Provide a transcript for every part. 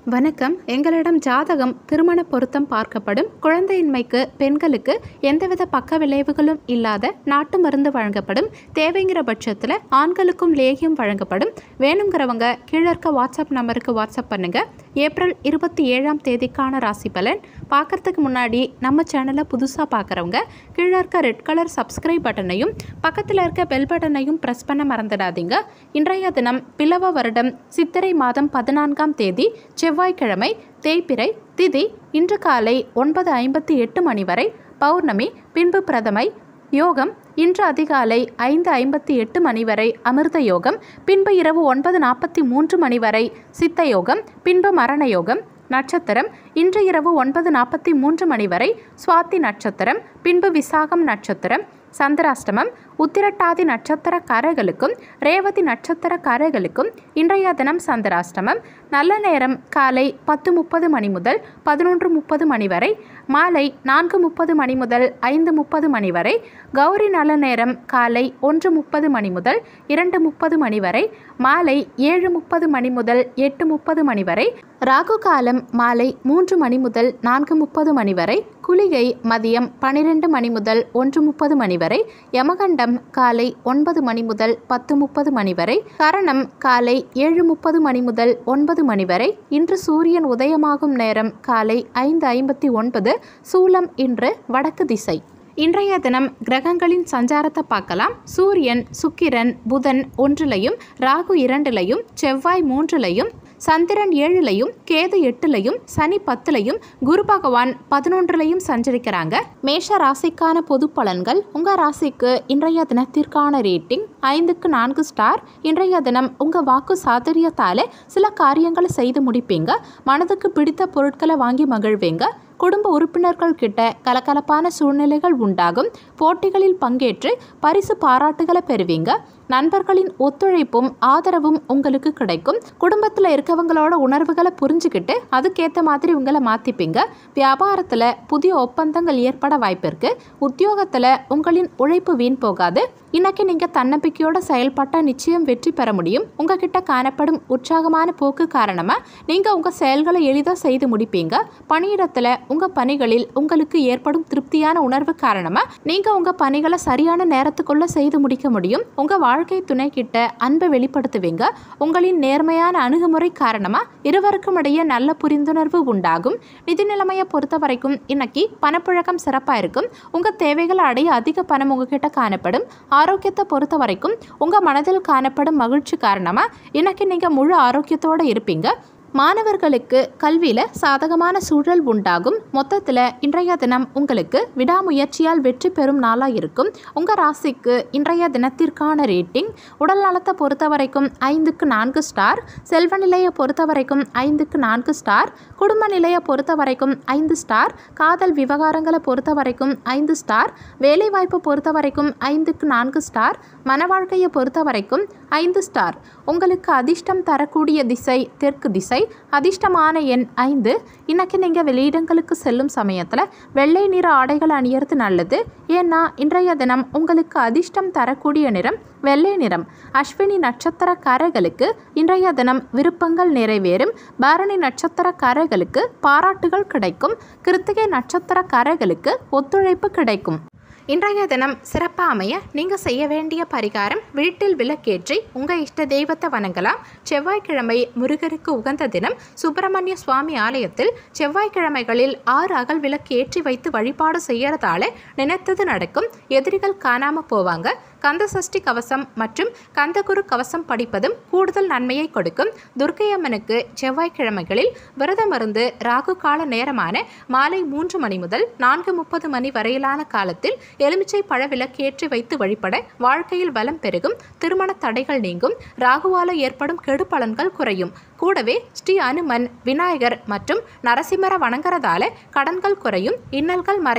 வணக்கம் எங்களிடம் ஜாதகம் திருமண பொருத்தம் பார்க்கப்படும் குழந்தையின்மைக்கு பெண்களுக்கு எந்தவித பக்க விளைவுகளும் இல்லாத நாட்டு மருந்து வழங்கப்படும் தேவைங்கிற பட்சத்தில் ஆண்களுக்கும் லேகியம் வழங்கப்படும் வேணுங்கிறவங்க கீழே இருக்க வாட்ஸ்அப் நம்பருக்கு வாட்ஸ்அப் பண்ணுங்க ஏப்ரல் இருபத்தி ஏழாம் தேதிக்கான ராசி பலன் பார்க்கறதுக்கு முன்னாடி நம்ம சேனலை புதுசாக பார்க்குறவங்க கீழே இருக்க ரெட் கலர் சப்ஸ்கிரைப் பட்டனையும் பக்கத்தில் இருக்க பெல் பட்டனையும் ப்ரெஸ் பண்ண மறந்துடாதீங்க இன்றைய தினம் பிளவ வருடம் சித்திரை மாதம் பதினான்காம் தேதி செவ்வாய்க்கிழமை தேய்பிறை திதி இன்று காலை ஒன்பது ஐம்பத்தி எட்டு மணி வரை பௌர்ணமி பின்பு பிரதமை யோகம் இன்று அதிகாலை ஐந்து ஐம்பத்தி எட்டு மணி வரை அமிர்த யோகம் பின்பு இரவு ஒன்பது நாற்பத்தி மூன்று மணி வரை சித்த யோகம் பின்பு மரண யோகம் நட்சத்திரம் இன்று இரவு ஒன்பது நாற்பத்தி மூன்று மணி வரை சுவாதி நட்சத்திரம் பின்பு விசாகம் நட்சத்திரம் சந்திராஷ்டமம் உத்திரட்டாதி நட்சத்திரக்காரர்களுக்கும் ரேவதி நட்சத்திரக்காரர்களுக்கும் இன்றைய தினம் சந்திராஷ்டமம் நல்ல நேரம் காலை பத்து முப்பது மணி முதல் பதினொன்று முப்பது மணி வரை மாலை நான்கு முப்பது மணி முதல் ஐந்து முப்பது மணி வரை கௌரி நல்ல நேரம் காலை ஒன்று முப்பது மணி முதல் இரண்டு முப்பது மணி வரை மாலை ஏழு முப்பது மணி முதல் எட்டு முப்பது மணி வரை ராகு காலம் மாலை மூன்று மணி முதல் நான்கு முப்பது மணி வரை குளிகை மதியம் பன்னிரெண்டு மணி முதல் ஒன்று முப்பது மணி வரை யமகண்டம் காலை ஒன்பது மணி முதல் பத்து முப்பது மணி வரை கரணம் காலை ஏழு முப்பது மணி முதல் ஒன்பது மணி வரை இன்று சூரியன் உதயமாகும் நேரம் காலை ஐந்து ஐம்பத்தி ஒன்பது சூலம் இன்று வடக்கு திசை இன்றைய தினம் கிரகங்களின் சஞ்சாரத்தை பார்க்கலாம் சூரியன் சுக்கிரன் புதன் ஒன்றிலையும் ராகு இரண்டிலையும் செவ்வாய் மூன்றிலையும் சந்திரன் ஏழுலையும் கேது எட்டுலையும் சனி பத்துலையும் குரு பகவான் பதினொன்றுலையும் சஞ்சரிக்கிறாங்க மேஷ ராசிக்கான பொது பலன்கள் உங்கள் ராசிக்கு இன்றைய தினத்திற்கான ரேட்டிங் ஐந்துக்கு நான்கு ஸ்டார் இன்றைய தினம் உங்கள் வாக்கு சாதுரியத்தால் சில காரியங்களை செய்து முடிப்பீங்க மனதுக்கு பிடித்த பொருட்களை வாங்கி மகிழ்வீங்க குடும்ப உறுப்பினர்கள் கிட்ட கலகலப்பான சூழ்நிலைகள் உண்டாகும் போட்டிகளில் பங்கேற்று பரிசு பாராட்டுகளை பெறுவீங்க நண்பர்களின் ஒத்துழைப்பும் ஆதரவும் உங்களுக்கு கிடைக்கும் குடும்பத்தில் இருக்கவங்களோட உணர்வுகளை புரிஞ்சுக்கிட்டு அதுக்கேற்ற மாதிரி உங்களை மாற்றிப்பீங்க வியாபாரத்தில் புதிய ஒப்பந்தங்கள் ஏற்பட வாய்ப்பு இருக்கு உத்தியோகத்தில் உங்களின் உழைப்பு வீண் போகாது இன்னைக்கு நீங்கள் தன்னம்பிக்கையோட செயல்பட்டால் நிச்சயம் வெற்றி பெற முடியும் உங்ககிட்ட காணப்படும் உற்சாகமான போக்கு காரணமாக நீங்கள் உங்கள் செயல்களை எளிதாக செய்து முடிப்பீங்க பணியிடத்தில் உங்கள் பணிகளில் உங்களுக்கு ஏற்படும் திருப்தியான உணர்வு காரணமாக நீங்கள் உங்கள் பணிகளை சரியான நேரத்துக்குள்ளே செய்து முடிக்க முடியும் உங்கள் வாழ்க்கை துணை கிட்ட அன்பை வெளிப்படுத்துவீங்க உங்களின் நேர்மையான அணுகுமுறை காரணமாக இருவருக்கும் இடையே நல்ல புரிந்துணர்வு உண்டாகும் நிதி நிலைமையை பொறுத்த வரைக்கும் இன்னைக்கு பணப்புழக்கம் சிறப்பாக இருக்கும் உங்கள் தேவைகளை அடைய அதிக பணம் உங்ககிட்ட காணப்படும் ஆரோக்கியத்தை பொறுத்த வரைக்கும் உங்கள் மனதில் காணப்படும் மகிழ்ச்சி காரணமாக இன்னைக்கு நீங்கள் முழு ஆரோக்கியத்தோடு இருப்பீங்க மாணவர்களுக்கு கல்வியில் சாதகமான சூழல் உண்டாகும் மொத்தத்தில் இன்றைய தினம் உங்களுக்கு விடாமுயற்சியால் வெற்றி பெறும் நாளாக இருக்கும் உங்கள் ராசிக்கு இன்றைய தினத்திற்கான ரேட்டிங் உடல் நலத்தை பொறுத்த வரைக்கும் ஐந்துக்கு நான்கு ஸ்டார் செல்வ நிலையை பொறுத்த வரைக்கும் ஐந்துக்கு நான்கு ஸ்டார் குடும்ப நிலையை பொறுத்த வரைக்கும் ஐந்து ஸ்டார் காதல் விவகாரங்களை பொறுத்த வரைக்கும் ஐந்து ஸ்டார் வேலைவாய்ப்பு பொறுத்த வரைக்கும் ஐந்துக்கு நான்கு ஸ்டார் மன வாழ்க்கையை பொறுத்த வரைக்கும் ஐந்து ஸ்டார் உங்களுக்கு அதிர்ஷ்டம் தரக்கூடிய திசை தெற்கு திசை அதிர்ஷ்டமான எண் ஐந்து இன்னைக்கு நீங்கள் வெளியிடங்களுக்கு செல்லும் சமயத்தில் வெள்ளை நிற ஆடைகள் அணியறது நல்லது ஏன்னா இன்றைய தினம் உங்களுக்கு அதிர்ஷ்டம் தரக்கூடிய நிறம் வெள்ளை நிறம் அஸ்வினி நட்சத்திரக்காரர்களுக்கு இன்றைய தினம் விருப்பங்கள் நிறைவேறும் பாரணி நட்சத்திரக்காரர்களுக்கு பாராட்டுகள் கிடைக்கும் கிருத்திகை நட்சத்திரக்காரர்களுக்கு ஒத்துழைப்பு கிடைக்கும் இன்றைய தினம் சிறப்பாக அமைய நீங்கள் செய்ய வேண்டிய பரிகாரம் வீட்டில் விளக்கேற்றி உங்கள் இஷ்ட தெய்வத்தை வணங்கலாம் செவ்வாய்க்கிழமை முருகருக்கு உகந்த தினம் சுப்பிரமணிய சுவாமி ஆலயத்தில் செவ்வாய்க்கிழமைகளில் ஆறு அகல் விளக்கு ஏற்றி வைத்து வழிபாடு செய்யறதால நினைத்தது நடக்கும் எதிரிகள் காணாமல் போவாங்க கந்த சஷ்டி கவசம் மற்றும் கந்தகுரு கவசம் படிப்பதும் கூடுதல் நன்மையை கொடுக்கும் துர்க்கையம்மனுக்கு செவ்வாய்க்கிழமைகளில் விரதமிருந்து ராகு கால நேரமான மாலை மூன்று மணி முதல் நான்கு முப்பது மணி வரையிலான காலத்தில் எலுமிச்சை பழ விளக்கேற்றி வைத்து வழிபட வாழ்க்கையில் வளம் பெருகும் திருமண தடைகள் நீங்கும் ராகுவால ஏற்படும் கெடு பலன்கள் குறையும் கூடவே ஸ்ரீ அனுமன் விநாயகர் மற்றும் நரசிம்மர வணங்குறதால கடன்கள் குறையும் இன்னல்கள் மறையும்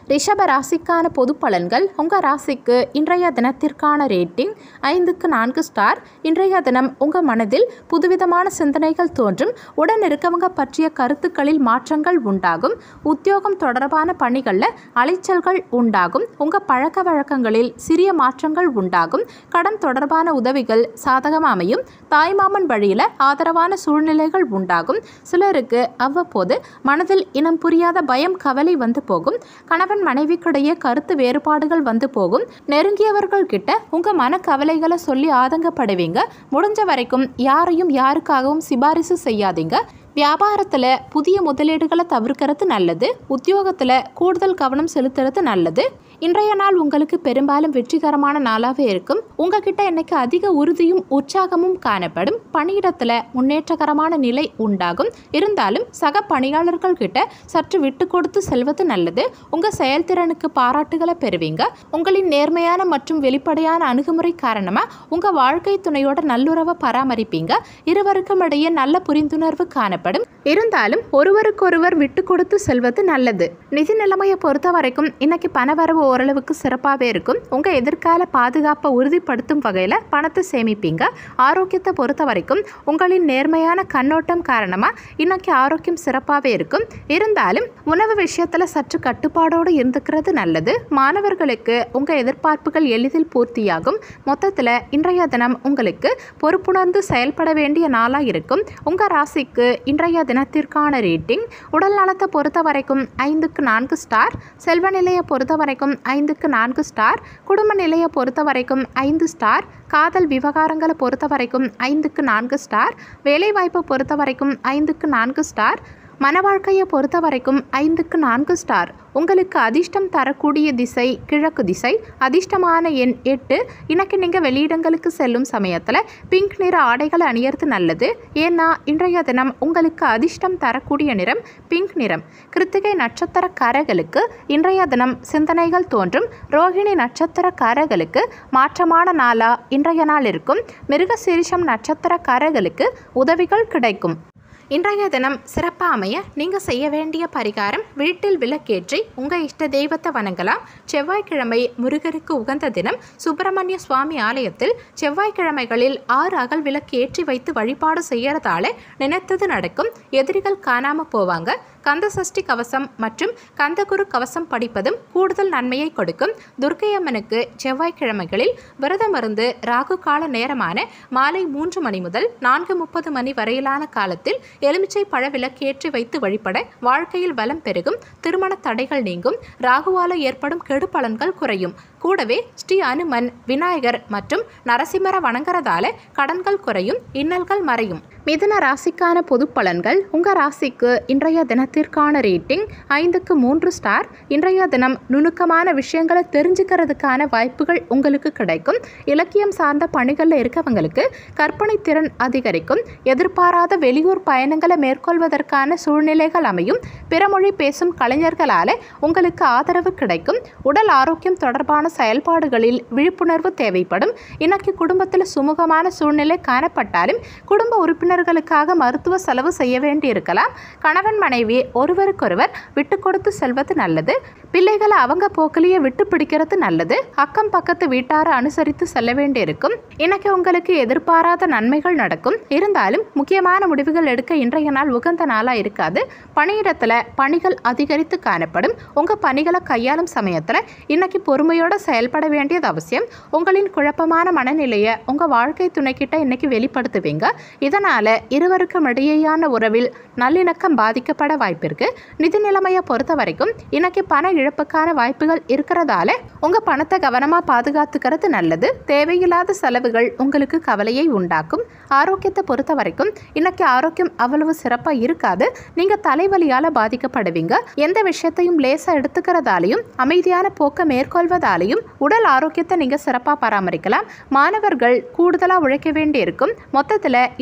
ரிஷப ராசிக்கான பொது பலன்கள் உங்கள் ராசிக்கு இன்றைய தினத்திற்கான ரேட்டிங் ஐந்துக்கு நான்கு ஸ்டார் இன்றைய தினம் உங்கள் மனதில் புதுவிதமான சிந்தனைகள் தோன்றும் உடன் இருக்கவங்க பற்றிய கருத்துக்களில் மாற்றங்கள் உண்டாகும் உத்தியோகம் தொடர்பான பணிகளில் அலைச்சல்கள் உண்டாகும் உங்கள் பழக்க வழக்கங்களில் சிறிய மாற்றங்கள் உண்டாகும் கடன் தொடர்பான உதவிகள் சாதகம் அமையும் தாய்மாமன் வழியில் ஆதரவான சூழ்நிலைகள் உண்டாகும் சிலருக்கு அவ்வப்போது மனதில் இனம் புரியாத பயம் கவலை வந்து போகும் கணவன் மனைவிக்கிடையே கருத்து வேறுபாடுகள் வந்து போகும் நெருங்கியவர்கள் கிட்ட உங்க மன கவலைகளை சொல்லி ஆதங்கப்படுவீங்க முடிஞ்ச வரைக்கும் யாரையும் யாருக்காகவும் சிபாரிசு செய்யாதீங்க வியாபாரத்தில் புதிய முதலீடுகளை தவிர்க்கிறது நல்லது உத்தியோகத்தில் கூடுதல் கவனம் செலுத்துறது நல்லது இன்றைய நாள் உங்களுக்கு பெரும்பாலும் வெற்றிகரமான நாளாகவே இருக்கும் உங்ககிட்ட இன்னைக்கு அதிக உறுதியும் உற்சாகமும் காணப்படும் பணியிடத்தில் முன்னேற்றகரமான நிலை உண்டாகும் இருந்தாலும் சக பணியாளர்கள் கிட்ட சற்று விட்டு கொடுத்து செல்வது நல்லது உங்கள் செயல்திறனுக்கு பாராட்டுகளை பெறுவீங்க உங்களின் நேர்மையான மற்றும் வெளிப்படையான அணுகுமுறை காரணமாக உங்கள் வாழ்க்கை துணையோட நல்லுறவை பராமரிப்பீங்க இருவருக்கும் இடையே நல்ல புரிந்துணர்வு காணப்படும் இருந்தாலும் ஒருவருக்கொருவர் விட்டு கொடுத்து செல்வது நல்லது நிதி நிலைமையை பொறுத்த வரைக்கும் இன்னைக்கு பணவரவு ஓரளவுக்கு சிறப்பாகவே இருக்கும் உங்கள் எதிர்கால பாதுகாப்பை உறுதிப்படுத்தும் வகையில் பணத்தை சேமிப்பீங்க ஆரோக்கியத்தை பொறுத்த வரைக்கும் உங்களின் நேர்மையான கண்ணோட்டம் காரணமாக இன்னைக்கு ஆரோக்கியம் சிறப்பாகவே இருக்கும் இருந்தாலும் உணவு விஷயத்தில் சற்று கட்டுப்பாடோடு இருந்துக்கிறது நல்லது மாணவர்களுக்கு உங்கள் எதிர்பார்ப்புகள் எளிதில் பூர்த்தியாகும் மொத்தத்தில் இன்றைய தினம் உங்களுக்கு பொறுப்புணர்ந்து செயல்பட வேண்டிய நாளாக இருக்கும் உங்கள் ராசிக்கு இன்றைய தினத்திற்கான ரேட்டிங் உடல் நலத்தை பொறுத்த வரைக்கும் ஐந்துக்கு நான்கு ஸ்டார் செல்வ நிலையை பொறுத்த வரைக்கும் ஐந்துக்கு நான்கு ஸ்டார் குடும்ப நிலையை பொறுத்த வரைக்கும் ஐந்து ஸ்டார் காதல் விவகாரங்களை பொறுத்த வரைக்கும் ஐந்துக்கு நான்கு ஸ்டார் வேலைவாய்ப்பை பொறுத்த வரைக்கும் ஐந்துக்கு நான்கு ஸ்டார் மன வாழ்க்கையை பொறுத்த வரைக்கும் ஐந்துக்கு நான்கு ஸ்டார் உங்களுக்கு அதிர்ஷ்டம் தரக்கூடிய திசை கிழக்கு திசை அதிர்ஷ்டமான எண் எட்டு இன்னைக்கு நீங்கள் வெளியிடங்களுக்கு செல்லும் சமயத்தில் பிங்க் நிற ஆடைகளை அணியறது நல்லது ஏன்னா இன்றைய தினம் உங்களுக்கு அதிர்ஷ்டம் தரக்கூடிய நிறம் பிங்க் நிறம் கிருத்திகை நட்சத்திரக்காரர்களுக்கு இன்றைய தினம் சிந்தனைகள் தோன்றும் ரோஹிணி நட்சத்திரக்காரர்களுக்கு மாற்றமான நாளா இன்றைய நாள் இருக்கும் மிருகசீரிஷம் நட்சத்திரக்காரர்களுக்கு உதவிகள் கிடைக்கும் இன்றைய தினம் சிறப்பாக அமைய நீங்கள் செய்ய வேண்டிய பரிகாரம் வீட்டில் விளக்கேற்றி உங்கள் இஷ்ட தெய்வத்தை வணங்கலாம் செவ்வாய்க்கிழமை முருகருக்கு உகந்த தினம் சுப்பிரமணிய சுவாமி ஆலயத்தில் செவ்வாய்க்கிழமைகளில் ஆறு அகல் விளக்கு ஏற்றி வைத்து வழிபாடு செய்யறதால நினைத்தது நடக்கும் எதிரிகள் காணாம போவாங்க கந்த சஷ்டி கவசம் மற்றும் கந்தகுரு கவசம் படிப்பதும் கூடுதல் நன்மையை கொடுக்கும் துர்க்கையம்மனுக்கு செவ்வாய்க்கிழமைகளில் விரதம் இருந்து ராகு கால நேரமான மாலை மூன்று மணி முதல் நான்கு முப்பது மணி வரையிலான காலத்தில் எலுமிச்சை பழ விளக்கேற்றி வைத்து வழிபட வாழ்க்கையில் வளம் பெருகும் திருமண தடைகள் நீங்கும் ராகுவால ஏற்படும் கெடு பலன்கள் குறையும் கூடவே ஸ்ரீ அனுமன் விநாயகர் மற்றும் நரசிம்மர வணங்குறதால கடன்கள் குறையும் இன்னல்கள் மறையும் மிதுன ராசிக்கான பொது பலன்கள் உங்கள் ராசிக்கு இன்றைய தினத்திற்கான ரேட்டிங் ஐந்துக்கு மூன்று ஸ்டார் இன்றைய தினம் நுணுக்கமான விஷயங்களை தெரிஞ்சுக்கிறதுக்கான வாய்ப்புகள் உங்களுக்கு கிடைக்கும் இலக்கியம் சார்ந்த பணிகளில் இருக்கவங்களுக்கு கற்பனை திறன் அதிகரிக்கும் எதிர்பாராத வெளியூர் பயணங்களை மேற்கொள்வதற்கான சூழ்நிலைகள் அமையும் பிறமொழி பேசும் கலைஞர்களால் உங்களுக்கு ஆதரவு கிடைக்கும் உடல் ஆரோக்கியம் தொடர்பான செயல்பாடுகளில் விழிப்புணர்வு தேவைப்படும் இன்னைக்கு குடும்பத்தில் சுமூகமான சூழ்நிலை காணப்பட்டாலும் குடும்ப உறுப்பினர்களுக்காக மருத்துவ செலவு செய்ய வேண்டியிருக்கலாம் கணவன் மனைவி ஒருவருக்கொருவர் விட்டு கொடுத்து செல்வது நல்லது பிள்ளைகளை அவங்க போக்கிலேயே விட்டு பிடிக்கிறது நல்லது அக்கம் பக்கத்து வீட்டாரை அனுசரித்து செல்ல வேண்டியிருக்கும் இன்னைக்கு உங்களுக்கு எதிர்பாராத நன்மைகள் நடக்கும் இருந்தாலும் முக்கியமான முடிவுகள் எடுக்க இன்றைய நாள் உகந்த நாளாக இருக்காது பணியிடத்தில் பணிகள் அதிகரித்து காணப்படும் உங்கள் பணிகளை கையாளும் சமயத்தில் இன்னைக்கு பொறுமையோட செயல்பட வேண்டியது அவசியம் உங்களின் குழப்பமான மனநிலையை உங்கள் வாழ்க்கை துணைக்கிட்ட இன்னைக்கு வெளிப்படுத்துவீங்க இதனால் இருவருக்கும் இடையேயான உறவில் நல்லிணக்கம் பாதிக்கப்பட வாய்ப்பிருக்கு நிதி நிலைமையை பொறுத்த வரைக்கும் இன்னைக்கு பண இழப்புக்கான வாய்ப்புகள் இருக்கிறதால உங்கள் பணத்தை கவனமாக பாதுகாத்துக்கிறது நல்லது தேவையில்லாத செலவுகள் உங்களுக்கு கவலையை உண்டாக்கும் ஆரோக்கியத்தை பொறுத்த வரைக்கும் இன்னைக்கு ஆரோக்கியம் அவ்வளவு சிறப்பாக இருக்காது நீங்கள் தலைவலியால் பாதிக்கப்படுவீங்க எந்த விஷயத்தையும் லேசாக எடுத்துக்கிறதாலையும் அமைதியான போக்கை மேற்கொள்வதாலையும் உடல் ஆரோக்கியத்தை நீங்கள் சிறப்பாக பராமரிக்கலாம் மாணவர்கள் கூடுதலாக உழைக்க வேண்டியிருக்கும் மொத்தத்தில் இன்றைய தினம்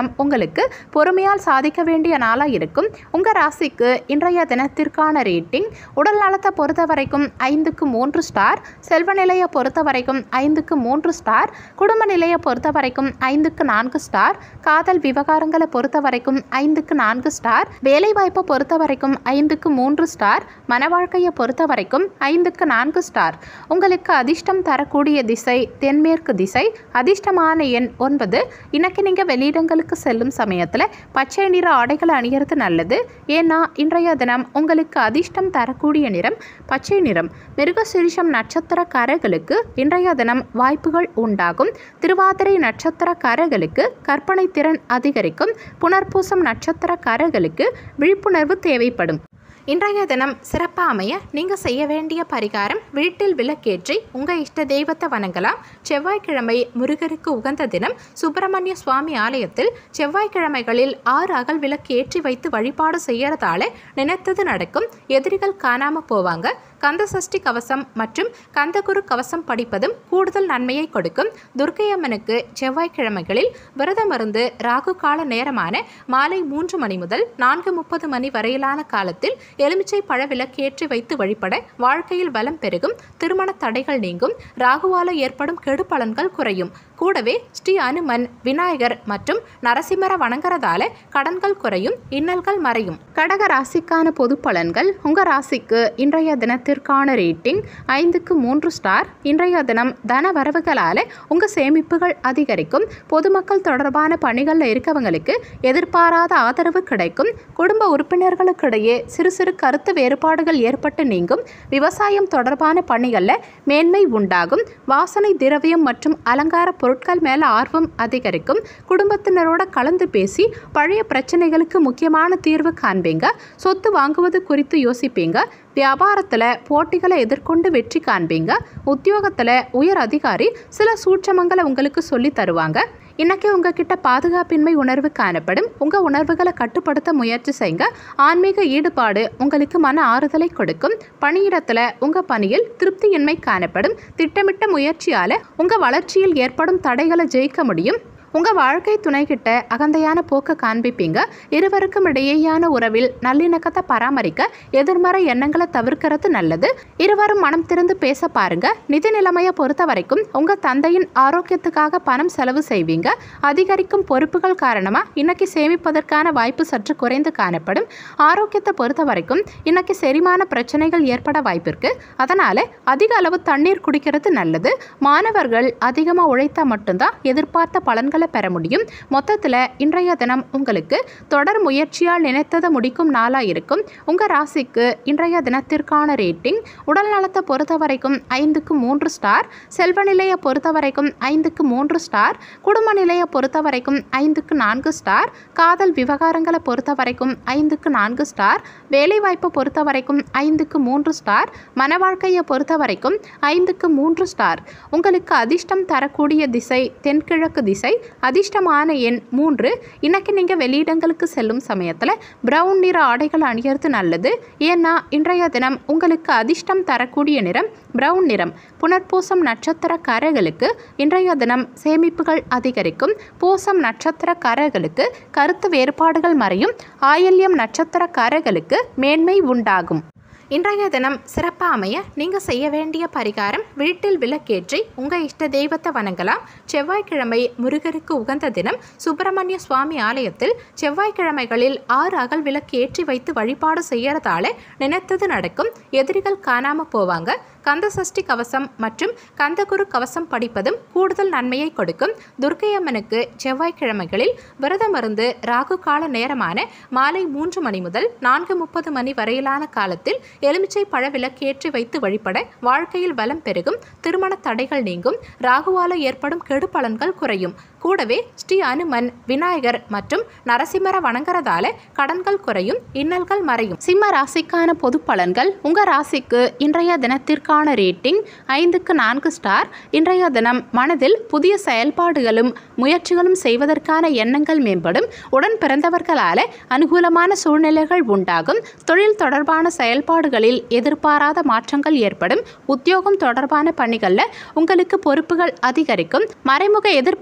தினம் உங்களுக்கு பொறுமையால் சாதிக்க வேண்டிய நாளாக இருக்கும் உங்கள் ராசிக்கு இன்றைய தினத்திற்கான ரேட்டிங் உடல் நலத்தை பொறுத்த வரைக்கும் ஐந்துக்கு மூன்று ஸ்டார் செல்வ நிலையை பொறுத்த வரைக்கும் ஐந்துக்கு மூன்று ஸ்டார் குடும்ப நிலையை பொறுத்த வரைக்கும் ஐந்துக்கு நான்கு ஸ்டார் காதல் விவகாரங்களை பொறுத்த வரைக்கும் ஐந்துக்கு நான்கு ஸ்டார் வேலைவாய்ப்பை பொறுத்த வரைக்கும் ஐந்துக்கு மூன்று ஸ்டார் மன வாழ்க்கையை பொறுத்த வரைக்கும் ஐந்துக்கு நான்கு ஸ்டார் உங்களுக்கு அதிர்ஷ்டம் தரக்கூடிய திசை தென்மேற்கு திசை அதிர்ஷ்டமான எண் ஒன்பது இன்னைக்கு நீங்கள் வெளியிடங்களுக்கு செல்லும் சமயத்தில் பச்சை நிற ஆடைகளை அணியறது நல்லது ஏன்னா இன்றைய தினம் உங்களுக்கு அதிர்ஷ்டம் தரக்கூடிய நிறம் பச்சை நிறம் மிருகசிரிஷம் நட்சத்திரக்காரர்களுக்கு இன்றைய தினம் வாய்ப்புகள் உண்டாகும் திருவாதிரை நட்சத்திரக்காரர்களுக்கு கற்பனை திறன் அதிகரிக்கும் புனர்பூசம் நட்சத்திரக்காரர்களுக்கு விழிப்புணர்வு தேவைப்படும் இன்றைய தினம் சிறப்பாக அமைய நீங்கள் செய்ய வேண்டிய பரிகாரம் வீட்டில் விளக்கேற்றி உங்கள் இஷ்ட தெய்வத்தை வணங்கலாம் செவ்வாய்க்கிழமை முருகருக்கு உகந்த தினம் சுப்பிரமணிய சுவாமி ஆலயத்தில் செவ்வாய்க்கிழமைகளில் ஆறு அகல் விளக்கு ஏற்றி வைத்து வழிபாடு செய்யறதால நினைத்தது நடக்கும் எதிரிகள் காணாம போவாங்க கந்த சஷ்டி கவசம் மற்றும் கந்தகுரு கவசம் படிப்பதும் கூடுதல் நன்மையை கொடுக்கும் துர்க்கையம்மனுக்கு செவ்வாய்க்கிழமைகளில் விரதமிருந்து ராகு கால நேரமான மாலை மூன்று மணி முதல் நான்கு முப்பது மணி வரையிலான காலத்தில் எலுமிச்சை பழ விளக்கேற்றி வைத்து வழிபட வாழ்க்கையில் வளம் பெருகும் திருமண தடைகள் நீங்கும் ராகுவால ஏற்படும் கெடு பலன்கள் குறையும் கூடவே ஸ்ரீ அனுமன் விநாயகர் மற்றும் நரசிம்மர வணங்குறதால கடன்கள் குறையும் இன்னல்கள் மறையும் கடக ராசிக்கான பொது பலன்கள் உங்க ராசிக்கு இன்றைய தினத்திற்கான ரேட்டிங் ஐந்துக்கு மூன்று ஸ்டார் இன்றைய தினம் தன வரவுகளால உங்க சேமிப்புகள் அதிகரிக்கும் பொதுமக்கள் தொடர்பான பணிகளில் இருக்கவங்களுக்கு எதிர்பாராத ஆதரவு கிடைக்கும் குடும்ப உறுப்பினர்களுக்கிடையே சிறு சிறு கருத்து வேறுபாடுகள் ஏற்பட்டு நீங்கும் விவசாயம் தொடர்பான பணிகளில் மேன்மை உண்டாகும் வாசனை திரவியம் மற்றும் அலங்கார பொருட்கள் மேலே ஆர்வம் அதிகரிக்கும் குடும்பத்தினரோட கலந்து பேசி பழைய பிரச்சனைகளுக்கு முக்கியமான தீர்வு காண்பீங்க சொத்து வாங்குவது குறித்து யோசிப்பீங்க வியாபாரத்தில் போட்டிகளை எதிர்கொண்டு வெற்றி காண்பீங்க உத்தியோகத்தில் உயர் அதிகாரி சில சூட்சமங்களை உங்களுக்கு சொல்லி தருவாங்க இன்னைக்கு உங்ககிட்ட பாதுகாப்பின்மை உணர்வு காணப்படும் உங்கள் உணர்வுகளை கட்டுப்படுத்த முயற்சி செய்யுங்க ஆன்மீக ஈடுபாடு உங்களுக்கு மன ஆறுதலை கொடுக்கும் பணியிடத்தில் உங்கள் பணியில் திருப்தியின்மை காணப்படும் திட்டமிட்ட முயற்சியால் உங்கள் வளர்ச்சியில் ஏற்படும் தடைகளை ஜெயிக்க முடியும் உங்கள் வாழ்க்கை துணைகிட்ட அகந்தையான போக்கை காண்பிப்பீங்க இருவருக்கும் இடையேயான உறவில் நல்லிணக்கத்தை பராமரிக்க எதிர்மறை எண்ணங்களை தவிர்க்கிறது நல்லது இருவரும் மனம் திறந்து பேச பாருங்க நிதி நிலைமையை பொறுத்த வரைக்கும் உங்கள் தந்தையின் ஆரோக்கியத்துக்காக பணம் செலவு செய்வீங்க அதிகரிக்கும் பொறுப்புகள் காரணமாக இன்னைக்கு சேமிப்பதற்கான வாய்ப்பு சற்று குறைந்து காணப்படும் ஆரோக்கியத்தை பொறுத்த வரைக்கும் இன்னைக்கு செரிமான பிரச்சனைகள் ஏற்பட வாய்ப்பிருக்கு அதனால் அதிக அளவு தண்ணீர் குடிக்கிறது நல்லது மாணவர்கள் அதிகமாக உழைத்தா மட்டும்தான் எதிர்பார்த்த பலன்களை பெற முடியும் மொத்தத்தில் இன்றைய தினம் உங்களுக்கு தொடர் முயற்சியால் நினைத்ததை முடிக்கும் நாளாக இருக்கும் உங்கள் ராசிக்கு இன்றைய தினத்திற்கான ரேட்டிங் உடல் நலத்தை பொறுத்த வரைக்கும் ஐந்துக்கு மூன்று ஸ்டார் செல்வ நிலையை பொறுத்த வரைக்கும் ஐந்துக்கு மூன்று ஸ்டார் குடும்ப நிலையை பொறுத்த வரைக்கும் ஐந்துக்கு நான்கு ஸ்டார் காதல் விவகாரங்களை பொறுத்த வரைக்கும் ஐந்துக்கு நான்கு ஸ்டார் வேலைவாய்ப்பை பொறுத்த வரைக்கும் ஐந்துக்கு மூன்று ஸ்டார் மன வாழ்க்கையை பொறுத்த வரைக்கும் ஐந்துக்கு மூன்று ஸ்டார் உங்களுக்கு அதிர்ஷ்டம் தரக்கூடிய திசை தென்கிழக்கு திசை அதிர்ஷ்டமான எண் மூன்று இன்னைக்கு நீங்கள் வெளியிடங்களுக்கு செல்லும் சமயத்தில் பிரவுன் நிற ஆடைகள் அணியறது நல்லது ஏன்னா இன்றைய தினம் உங்களுக்கு அதிர்ஷ்டம் தரக்கூடிய நிறம் பிரவுன் நிறம் புனர்பூசம் நட்சத்திரக்காரர்களுக்கு இன்றைய தினம் சேமிப்புகள் அதிகரிக்கும் பூசம் நட்சத்திரக்காரர்களுக்கு கருத்து வேறுபாடுகள் மறையும் ஆயில்யம் நட்சத்திரக்காரர்களுக்கு மேன்மை உண்டாகும் இன்றைய தினம் சிறப்பாக அமைய நீங்கள் செய்ய வேண்டிய பரிகாரம் வீட்டில் விளக்கேற்றி உங்கள் இஷ்ட தெய்வத்தை வணங்கலாம் செவ்வாய்க்கிழமை முருகருக்கு உகந்த தினம் சுப்பிரமணிய சுவாமி ஆலயத்தில் செவ்வாய்க்கிழமைகளில் ஆறு அகல் விளக்கு ஏற்றி வைத்து வழிபாடு செய்யறதால நினைத்தது நடக்கும் எதிரிகள் காணாம போவாங்க கந்த சஷ்டி கவசம் மற்றும் கந்தகுரு கவசம் படிப்பதும் கூடுதல் நன்மையை கொடுக்கும் துர்க்கையம்மனுக்கு செவ்வாய்க்கிழமைகளில் விரதமிருந்து ராகு கால நேரமான மாலை மூன்று மணி முதல் நான்கு முப்பது மணி வரையிலான காலத்தில் எலுமிச்சை பழ விளக்கேற்றி வைத்து வழிபட வாழ்க்கையில் வளம் பெருகும் திருமண தடைகள் நீங்கும் ராகுவால ஏற்படும் கெடு பலன்கள் குறையும் கூடவே ஸ்ரீ அனுமன் விநாயகர் மற்றும் நரசிம்மர வணங்குறதால கடன்கள் குறையும் இன்னல்கள் மறையும் சிம்ம ராசிக்கான பொது பலன்கள் உங்க ராசிக்கு இன்றைய தினத்திற்கான ரேட்டிங் ஐந்துக்கு நான்கு ஸ்டார் இன்றைய தினம் மனதில் புதிய செயல்பாடுகளும் முயற்சிகளும் செய்வதற்கான எண்ணங்கள் மேம்படும் உடன் பிறந்தவர்களால அனுகூலமான சூழ்நிலைகள் உண்டாகும் தொழில் தொடர்பான செயல்பாடுகளில் எதிர்பாராத மாற்றங்கள் ஏற்படும் உத்தியோகம் தொடர்பான பணிகளில் உங்களுக்கு பொறுப்புகள் அதிகரிக்கும் மறைமுக எதிர்ப்புகளை பற்றி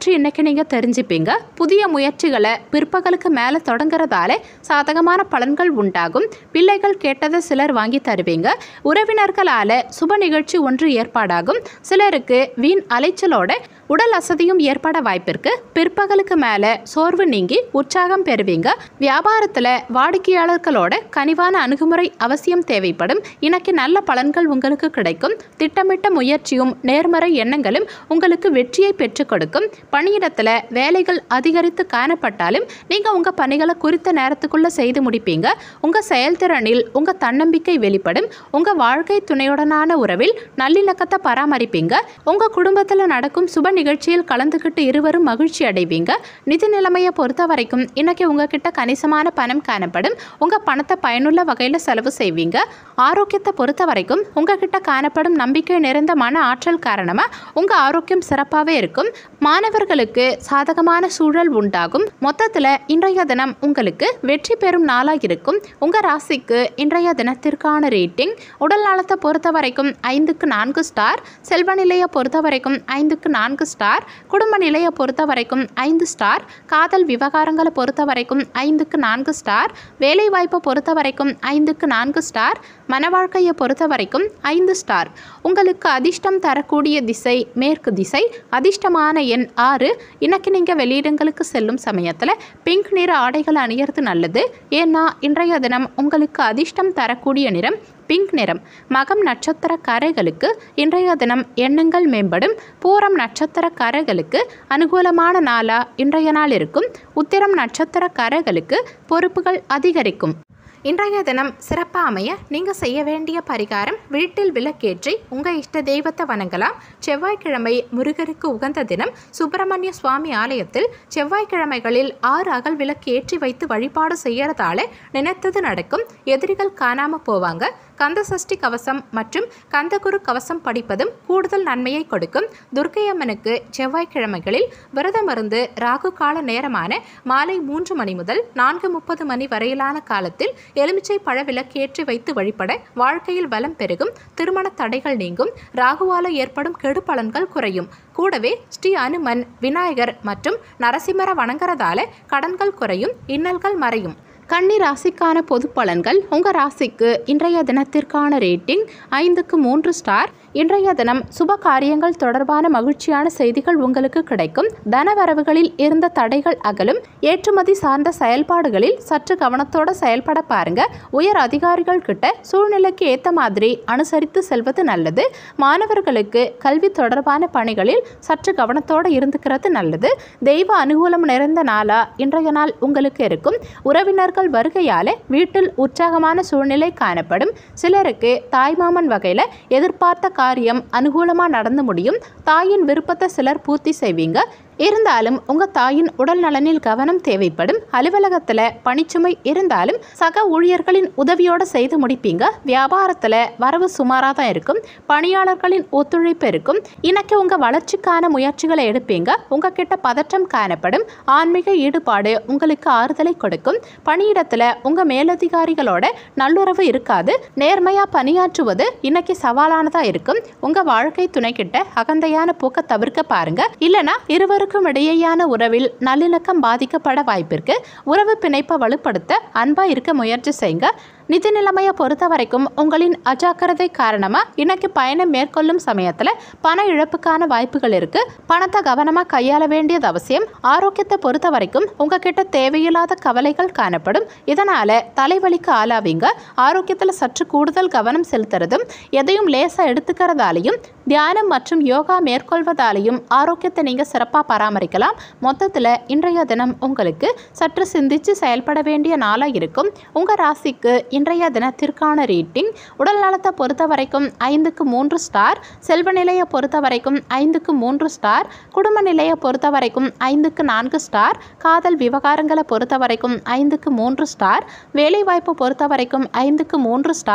பற்றி இன்னைக்கு நீங்கள் தெரிஞ்சுப்பீங்க புதிய முயற்சிகளை பிற்பகலுக்கு மேலே தொடங்குறதால சாதகமான பலன்கள் உண்டாகும் பிள்ளைகள் கேட்டதை சிலர் வாங்கி தருவீங்க உறவினர்களால் சுப நிகழ்ச்சி ஒன்று ஏற்பாடாகும் சிலருக்கு வீண் அலைச்சலோட உடல் அசதியும் ஏற்பட வாய்ப்பிருக்கு பிற்பகலுக்கு மேலே சோர்வு நீங்கி உற்சாகம் பெறுவீங்க வியாபாரத்தில் வாடிக்கையாளர்களோட கனிவான அணுகுமுறை அவசியம் தேவைப்படும் இன்னைக்கு நல்ல பலன்கள் உங்களுக்கு கிடைக்கும் திட்டமிட்ட முயற்சியும் நேர்மறை எண்ணங்களும் உங்களுக்கு வெற்றியை பெற்றுக் கொடுக்கும் பணியிடத்தில் வேலைகள் அதிகரித்து காணப்பட்டாலும் நீங்கள் உங்கள் பணிகளை குறித்த நேரத்துக்குள்ளே செய்து முடிப்பீங்க உங்கள் செயல்திறனில் உங்கள் தன்னம்பிக்கை வெளிப்படும் உங்கள் வாழ்க்கை துணையுடனான உறவில் நல்லிணக்கத்தை பராமரிப்பீங்க உங்கள் குடும்பத்தில் நடக்கும் சுப நிகழ்ச்சியில் கலந்துக்கிட்டு இருவரும் மகிழ்ச்சி அடைவீங்க நிதி நிலைமையை பொறுத்த வரைக்கும் இன்னைக்கு உங்ககிட்ட கணிசமான பணம் காணப்படும் உங்கள் பணத்தை பயனுள்ள வகையில் செலவு செய்வீங்க ஆரோக்கியத்தை பொறுத்த வரைக்கும் உங்ககிட்ட காணப்படும் நம்பிக்கை நிறைந்த மன ஆற்றல் காரணமாக உங்கள் ஆரோக்கியம் சிறப்பாகவே இருக்கும் மாணவர்களுக்கு சாதகமான சூழல் உண்டாகும் மொத்தத்தில் இன்றைய தினம் உங்களுக்கு வெற்றி பெறும் நாளாக இருக்கும் உங்கள் ராசிக்கு இன்றைய தினத்திற்கான ரேட்டிங் உடல் நலத்தை பொறுத்த வரைக்கும் ஐந்துக்கு நான்கு ஸ்டார் செல்வ நிலையை பொறுத்த வரைக்கும் ஐந்துக்கு நான்கு ஸ்டார் குடும்ப நிலையை பொறுத்த வரைக்கும் ஐந்து ஸ்டார் காதல் விவகாரங்களை பொறுத்த வரைக்கும் ஐந்துக்கு நான்கு ஸ்டார் வேலை வாய்ப்பை பொறுத்த வரைக்கும் ஐந்துக்கு நான்கு ஸ்டார் மன வாழ்க்கையை பொறுத்த வரைக்கும் ஐந்து ஸ்டார் உங்களுக்கு அதிர்ஷ்டம் தரக்கூடிய திசை மேற்கு திசை அதிர்ஷ்டமான எண் ஆறு இன்னைக்கு நீங்கள் வெளியிடங்களுக்கு செல்லும் சமயத்தில் பிங்க் நிற ஆடைகள் அணியறது நல்லது ஏன்னா இன்றைய தினம் உங்களுக்கு அதிர்ஷ்டம் தரக்கூடிய நிறம் பிங்க் நிறம் மகம் நட்சத்திரக்காரர்களுக்கு இன்றைய தினம் எண்ணங்கள் மேம்படும் பூரம் நட்சத்திரக்காரர்களுக்கு அனுகூலமான நாளா இன்றைய நாள் இருக்கும் உத்திரம் நட்சத்திரக்காரர்களுக்கு பொறுப்புகள் அதிகரிக்கும் இன்றைய தினம் சிறப்பாக அமைய நீங்கள் செய்ய வேண்டிய பரிகாரம் வீட்டில் விளக்கேற்றி உங்கள் இஷ்ட தெய்வத்தை வணங்கலாம் செவ்வாய்க்கிழமை முருகருக்கு உகந்த தினம் சுப்பிரமணிய சுவாமி ஆலயத்தில் செவ்வாய்க்கிழமைகளில் ஆறு அகல் விளக்கு ஏற்றி வைத்து வழிபாடு செய்யறதால நினைத்தது நடக்கும் எதிரிகள் காணாமல் போவாங்க கந்த சஷ்டி கவசம் மற்றும் கந்தகுரு கவசம் படிப்பதும் கூடுதல் நன்மையை கொடுக்கும் துர்க்கையம்மனுக்கு செவ்வாய்க்கிழமைகளில் விரதமிருந்து ராகு கால நேரமான மாலை மூன்று மணி முதல் நான்கு முப்பது மணி வரையிலான காலத்தில் எலுமிச்சை பழ விளக்கேற்றி வைத்து வழிபட வாழ்க்கையில் வளம் பெருகும் திருமண தடைகள் நீங்கும் ராகுவால ஏற்படும் கெடு பலன்கள் குறையும் கூடவே ஸ்ரீ அனுமன் விநாயகர் மற்றும் நரசிம்மரை வணங்குறதால கடன்கள் குறையும் இன்னல்கள் மறையும் கன்னி ராசிக்கான பொது பலன்கள் உங்கள் ராசிக்கு இன்றைய தினத்திற்கான ரேட்டிங் ஐந்துக்கு மூன்று ஸ்டார் இன்றைய தினம் சுப காரியங்கள் தொடர்பான மகிழ்ச்சியான செய்திகள் உங்களுக்கு கிடைக்கும் தனவரவுகளில் இருந்த தடைகள் அகலும் ஏற்றுமதி சார்ந்த செயல்பாடுகளில் சற்று கவனத்தோட செயல்பட பாருங்க உயர் அதிகாரிகள் கிட்ட சூழ்நிலைக்கு ஏற்ற மாதிரி அனுசரித்து செல்வது நல்லது மாணவர்களுக்கு கல்வி தொடர்பான பணிகளில் சற்று கவனத்தோடு இருந்துக்கிறது நல்லது தெய்வ அனுகூலம் நிறைந்த நாளா இன்றைய நாள் உங்களுக்கு இருக்கும் உறவினர்கள் வருகையால வீட்டில் உற்சாகமான சூழ்நிலை காணப்படும் சிலருக்கு தாய்மாமன் வகையில் எதிர்பார்த்த காரியம் அனுகூலமாக நடந்து முடியும் தாயின் விருப்பத்தை சிலர் பூர்த்தி செய்வீங்க இருந்தாலும் உங்கள் தாயின் உடல் நலனில் கவனம் தேவைப்படும் அலுவலகத்தில் பணிச்சுமை இருந்தாலும் சக ஊழியர்களின் உதவியோடு செய்து முடிப்பீங்க வியாபாரத்தில் வரவு சுமாராக தான் இருக்கும் பணியாளர்களின் ஒத்துழைப்பு இருக்கும் இன்னைக்கு உங்கள் வளர்ச்சிக்கான முயற்சிகளை எடுப்பீங்க உங்ககிட்ட பதற்றம் காணப்படும் ஆன்மீக ஈடுபாடு உங்களுக்கு ஆறுதலை கொடுக்கும் பணியிடத்தில் உங்கள் மேலதிகாரிகளோட நல்லுறவு இருக்காது நேர்மையாக பணியாற்றுவது இன்னைக்கு சவாலானதாக இருக்கும் உங்கள் வாழ்க்கை துணைக்கிட்ட அகந்தையான போக்க தவிர்க்க பாருங்க இல்லைனா இருவருக்கும் இடையேயான உறவில் நல்லிணக்கம் பாதிக்கப்பட வாய்ப்பிருக்கு உறவு பிணைப்பை வலுப்படுத்த அன்பா இருக்க முயற்சி செய்யுங்க நிதி நிலைமையை பொறுத்த வரைக்கும் உங்களின் அஜாக்கிரதை காரணமாக இன்னைக்கு பயணம் மேற்கொள்ளும் சமயத்தில் பண இழப்புக்கான வாய்ப்புகள் இருக்கு பணத்தை கவனமாக கையாள வேண்டியது அவசியம் ஆரோக்கியத்தை பொறுத்த வரைக்கும் உங்ககிட்ட தேவையில்லாத கவலைகள் காணப்படும் இதனால தலைவலிக்கு ஆளாவீங்க ஆரோக்கியத்தில் சற்று கூடுதல் கவனம் செலுத்துறதும் எதையும் லேசாக எடுத்துக்கிறதாலையும் தியானம் மற்றும் யோகா மேற்கொள்வதாலையும் ஆரோக்கியத்தை நீங்கள் சிறப்பாக பராமரிக்கலாம் மொத்தத்தில் இன்றைய தினம் உங்களுக்கு சற்று சிந்திச்சு செயல்பட வேண்டிய நாளாக இருக்கும் உங்கள் ராசிக்கு இன்றைய தினத்திற்கான ரேட்டிங் உடல் நலத்தை பொறுத்த வரைக்கும் ஐந்துக்கு மூன்று ஸ்டார் செல்வ நிலையை பொறுத்த வரைக்கும் ஐந்துக்கு மூன்று ஸ்டார் குடும்ப நிலையை பொறுத்த வரைக்கும் ஐந்துக்கு நான்கு ஸ்டார் காதல் விவகாரங்களை பொறுத்த வரைக்கும் ஐந்துக்கு மூன்று ஸ்டார் வேலைவாய்ப்பு பொறுத்த வரைக்கும் ஐந்துக்கு மூன்று ஸ்டார்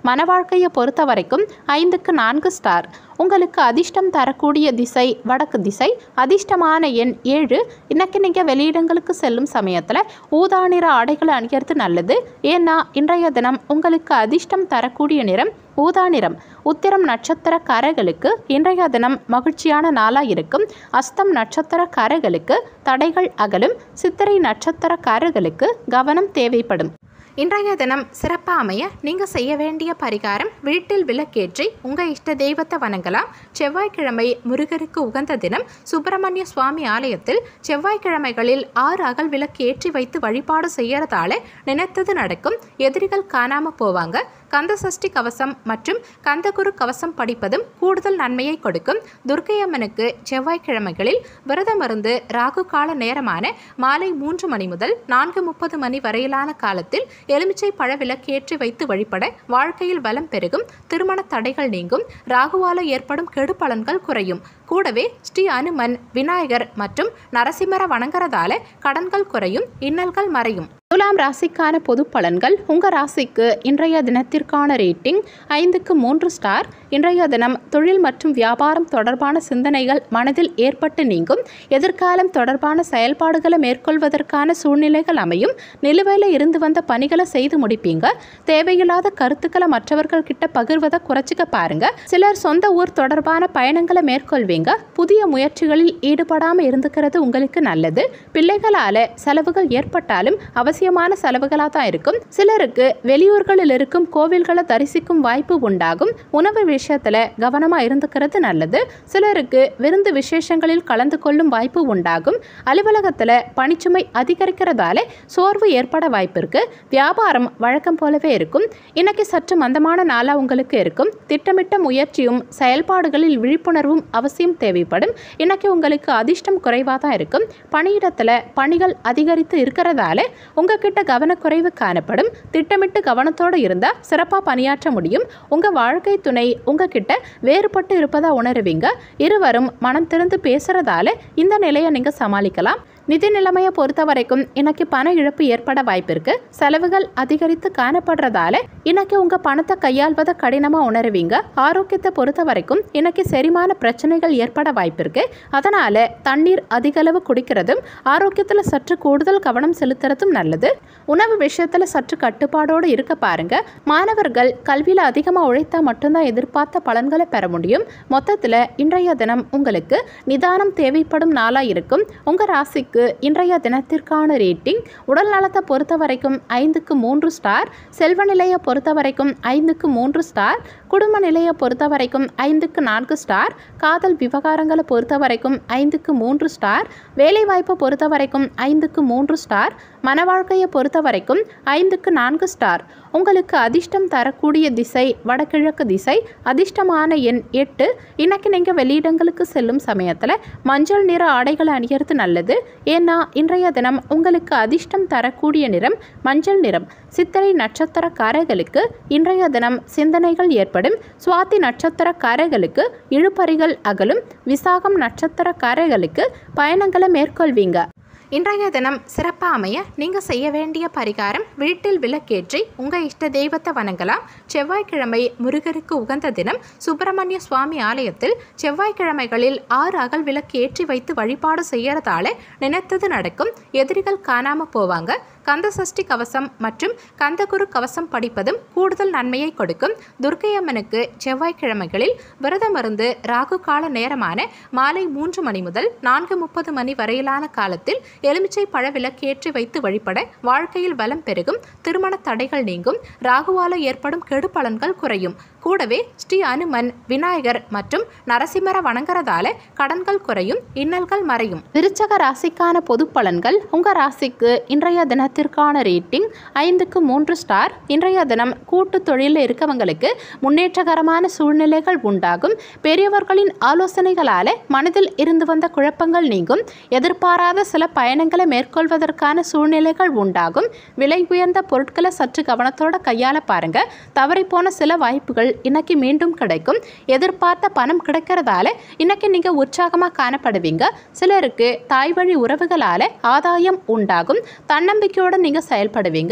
மன வாழ்க்கையை பொறுத்த வரைக்கும் ஐந்துக்கு நான்கு ஸ்டார் உங்களுக்கு அதிர்ஷ்டம் தரக்கூடிய திசை வடக்கு திசை அதிர்ஷ்டமான எண் ஏழு இன்னைக்கு நீங்கள் வெளியிடங்களுக்கு செல்லும் சமயத்தில் ஊதா நிற ஆடைகளை அணிகிறது நல்லது ஏன்னா இன்றைய தினம் உங்களுக்கு அதிர்ஷ்டம் தரக்கூடிய நிறம் ஊதா நிறம் உத்திரம் நட்சத்திரக்காரர்களுக்கு இன்றைய தினம் மகிழ்ச்சியான நாளாக இருக்கும் அஸ்தம் நட்சத்திரக்காரர்களுக்கு தடைகள் அகலும் சித்திரை நட்சத்திரக்காரர்களுக்கு கவனம் தேவைப்படும் இன்றைய தினம் சிறப்பாக அமைய நீங்கள் செய்ய வேண்டிய பரிகாரம் வீட்டில் விளக்கேற்றி உங்கள் இஷ்ட தெய்வத்தை வணங்கலாம் செவ்வாய்க்கிழமை முருகருக்கு உகந்த தினம் சுப்பிரமணிய சுவாமி ஆலயத்தில் செவ்வாய்க்கிழமைகளில் ஆறு அகல் விளக்கு ஏற்றி வைத்து வழிபாடு செய்யறதால நினைத்தது நடக்கும் எதிரிகள் காணாமல் போவாங்க கந்த சஷ்டி கவசம் மற்றும் கந்தகுரு கவசம் படிப்பதும் கூடுதல் நன்மையை கொடுக்கும் துர்க்கை அம்மனுக்கு செவ்வாய்க்கிழமைகளில் விரதமிருந்து ராகு கால நேரமான மாலை மூன்று மணி முதல் நான்கு முப்பது மணி வரையிலான காலத்தில் எலுமிச்சை பழ விளக்கேற்றி வைத்து வழிபட வாழ்க்கையில் வளம் பெருகும் திருமண தடைகள் நீங்கும் ராகுவால ஏற்படும் கெடு பலன்கள் குறையும் கூடவே ஸ்ரீ அனுமன் விநாயகர் மற்றும் நரசிம்மர வணங்குறதால கடன்கள் குறையும் இன்னல்கள் மறையும் துலாம் ராசிக்கான பொது பலன்கள் உங்கள் ராசிக்கு இன்றைய தினத்திற்கான ரேட்டிங் ஐந்துக்கு மூன்று ஸ்டார் இன்றைய தினம் தொழில் மற்றும் வியாபாரம் தொடர்பான சிந்தனைகள் மனதில் ஏற்பட்டு நீங்கும் எதிர்காலம் தொடர்பான செயல்பாடுகளை மேற்கொள்வதற்கான சூழ்நிலைகள் அமையும் நிலுவையில் இருந்து வந்த பணிகளை செய்து முடிப்பீங்க தேவையில்லாத கருத்துக்களை மற்றவர்கள் கிட்ட பகிர்வதை குறைச்சிக்க பாருங்க சிலர் சொந்த ஊர் தொடர்பான பயணங்களை மேற்கொள்வீங்க புதிய முயற்சிகளில் ஈடுபடாமல் இருந்துக்கிறது உங்களுக்கு நல்லது பிள்ளைகளால செலவுகள் ஏற்பட்டாலும் அவசியமான செலவுகளாக தான் இருக்கும் சிலருக்கு வெளியூர்களில் இருக்கும் கோவில்களை தரிசிக்கும் வாய்ப்பு உண்டாகும் உணவு விஷயத்துல கவனமா இருந்துக்கிறது நல்லது சிலருக்கு விருந்து விசேஷங்களில் கலந்து கொள்ளும் வாய்ப்பு உண்டாகும் அலுவலகத்துல பணிச்சுமை அதிகரிக்கிறதால சோர்வு ஏற்பட வாய்ப்பு இருக்கு வியாபாரம் வழக்கம் போலவே இருக்கும் இன்னைக்கு சற்று மந்தமான நாளா உங்களுக்கு இருக்கும் திட்டமிட்ட முயற்சியும் செயல்பாடுகளில் விழிப்புணர்வும் அவசியம் தேவைப்படும் இன்னைக்கு உங்களுக்கு அதிர்ஷ்டம் குறைவாக தான் இருக்கும் பணியிடத்துல பணிகள் அதிகரித்து இருக்கிறதால உங்ககிட்ட கவனக்குறைவு காணப்படும் திட்டமிட்டு கவனத்தோடு இருந்தால் சிறப்பாக பணியாற்ற முடியும் உங்கள் வாழ்க்கை துணை உங்ககிட்ட வேறுபட்டு இருப்பதா உணருவீங்க இருவரும் மனம் திறந்து பேசுறதால இந்த நிலையை நீங்கள் சமாளிக்கலாம் நிதி நிலைமையை பொறுத்த வரைக்கும் இன்னைக்கு பண இழப்பு ஏற்பட வாய்ப்பு இருக்கு செலவுகள் அதிகரித்து காணப்படுறதால இன்னைக்கு உங்க பணத்தை கையாள்வதை கடினமா உணருவீங்க ஆரோக்கியத்தை பொறுத்த வரைக்கும் இன்னைக்கு செரிமான பிரச்சனைகள் ஏற்பட வாய்ப்பு இருக்கு அதனால தண்ணீர் அதிக அளவு குடிக்கிறதும் ஆரோக்கியத்துல சற்று கூடுதல் கவனம் செலுத்துறதும் நல்லது உணவு விஷயத்துல சற்று கட்டுப்பாடோடு இருக்க பாருங்க மாணவர்கள் கல்வியில அதிகமா உழைத்தா மட்டும்தான் எதிர்பார்த்த பலன்களை பெற முடியும் மொத்தத்துல இன்றைய தினம் உங்களுக்கு நிதானம் தேவைப்படும் நாளா இருக்கும் உங்க ராசிக்கு இன்றைய தினத்திற்கான ரேட்டிங் உடல் நலத்தை பொறுத்த வரைக்கும் ஐந்துக்கு மூன்று ஸ்டார் செல்வ நிலையை பொறுத்த வரைக்கும் ஐந்துக்கு மூன்று ஸ்டார் குடும்ப நிலையை பொறுத்த வரைக்கும் ஐந்துக்கு நான்கு ஸ்டார் காதல் விவகாரங்களை பொறுத்த வரைக்கும் ஐந்துக்கு மூன்று ஸ்டார் வேலைவாய்ப்பை பொறுத்த வரைக்கும் ஐந்துக்கு மூன்று ஸ்டார் மன வாழ்க்கையை பொறுத்த வரைக்கும் ஐந்துக்கு நான்கு ஸ்டார் உங்களுக்கு அதிர்ஷ்டம் தரக்கூடிய திசை வடகிழக்கு திசை அதிர்ஷ்டமான எண் எட்டு இன்னைக்கு நீங்கள் வெளியிடங்களுக்கு செல்லும் சமயத்தில் மஞ்சள் நிற ஆடைகளை அணியறது நல்லது ஏன்னா இன்றைய தினம் உங்களுக்கு அதிர்ஷ்டம் தரக்கூடிய நிறம் மஞ்சள் நிறம் சித்திரை நட்சத்திரக்காரர்களுக்கு இன்றைய தினம் சிந்தனைகள் ஏற்படும் சுவாதி நட்சத்திரக்காரர்களுக்கு இழுபறிகள் அகலும் விசாகம் நட்சத்திரக்காரர்களுக்கு பயணங்களை மேற்கொள்வீங்க இன்றைய தினம் சிறப்பாக அமைய நீங்கள் செய்ய வேண்டிய பரிகாரம் வீட்டில் விளக்கேற்றி உங்கள் இஷ்ட தெய்வத்தை வணங்கலாம் செவ்வாய்க்கிழமை முருகருக்கு உகந்த தினம் சுப்பிரமணிய சுவாமி ஆலயத்தில் செவ்வாய்க்கிழமைகளில் ஆறு அகல் விளக்கு ஏற்றி வைத்து வழிபாடு செய்யறதால நினைத்தது நடக்கும் எதிரிகள் காணாமல் போவாங்க கந்த சஷ்டி கவசம் மற்றும் கந்தகுரு கவசம் படிப்பதும் கூடுதல் நன்மையை கொடுக்கும் துர்க்கை அம்மனுக்கு செவ்வாய்க்கிழமைகளில் விரதமிருந்து ராகு கால நேரமான மாலை மூன்று மணி முதல் நான்கு முப்பது மணி வரையிலான காலத்தில் எலுமிச்சை பழ விளக்கேற்றி வைத்து வழிபட வாழ்க்கையில் வளம் பெருகும் திருமண தடைகள் நீங்கும் ராகுவால ஏற்படும் கெடு பலன்கள் குறையும் கூடவே ஸ்ரீ அனுமன் விநாயகர் மற்றும் நரசிம்மர வணங்குறதால கடன்கள் குறையும் இன்னல்கள் மறையும் விருச்சக ராசிக்கான பொது பலன்கள் உங்க ராசிக்கு இன்றைய தினத்திற்கான ரேட்டிங் ஐந்துக்கு மூன்று ஸ்டார் இன்றைய தினம் கூட்டு தொழிலில் இருக்கவங்களுக்கு முன்னேற்றகரமான சூழ்நிலைகள் உண்டாகும் பெரியவர்களின் ஆலோசனைகளால மனதில் இருந்து வந்த குழப்பங்கள் நீங்கும் எதிர்பாராத சில பயணங்களை மேற்கொள்வதற்கான சூழ்நிலைகள் உண்டாகும் விலை உயர்ந்த பொருட்களை சற்று கவனத்தோட கையாள பாருங்க தவறிப்போன சில வாய்ப்புகள் இன்னைக்கு மீண்டும் கிடைக்கும் எதிர்பார்த்த பணம் கிடைக்கிறதால இன்னைக்கு நீங்க உற்சாகமாக காணப்படுவீங்க சிலருக்கு தாய் வழி உறவுகளால ஆதாயம் உண்டாகும் தன்னம்பிக்கையோடு நீங்க செயல்படுவீங்க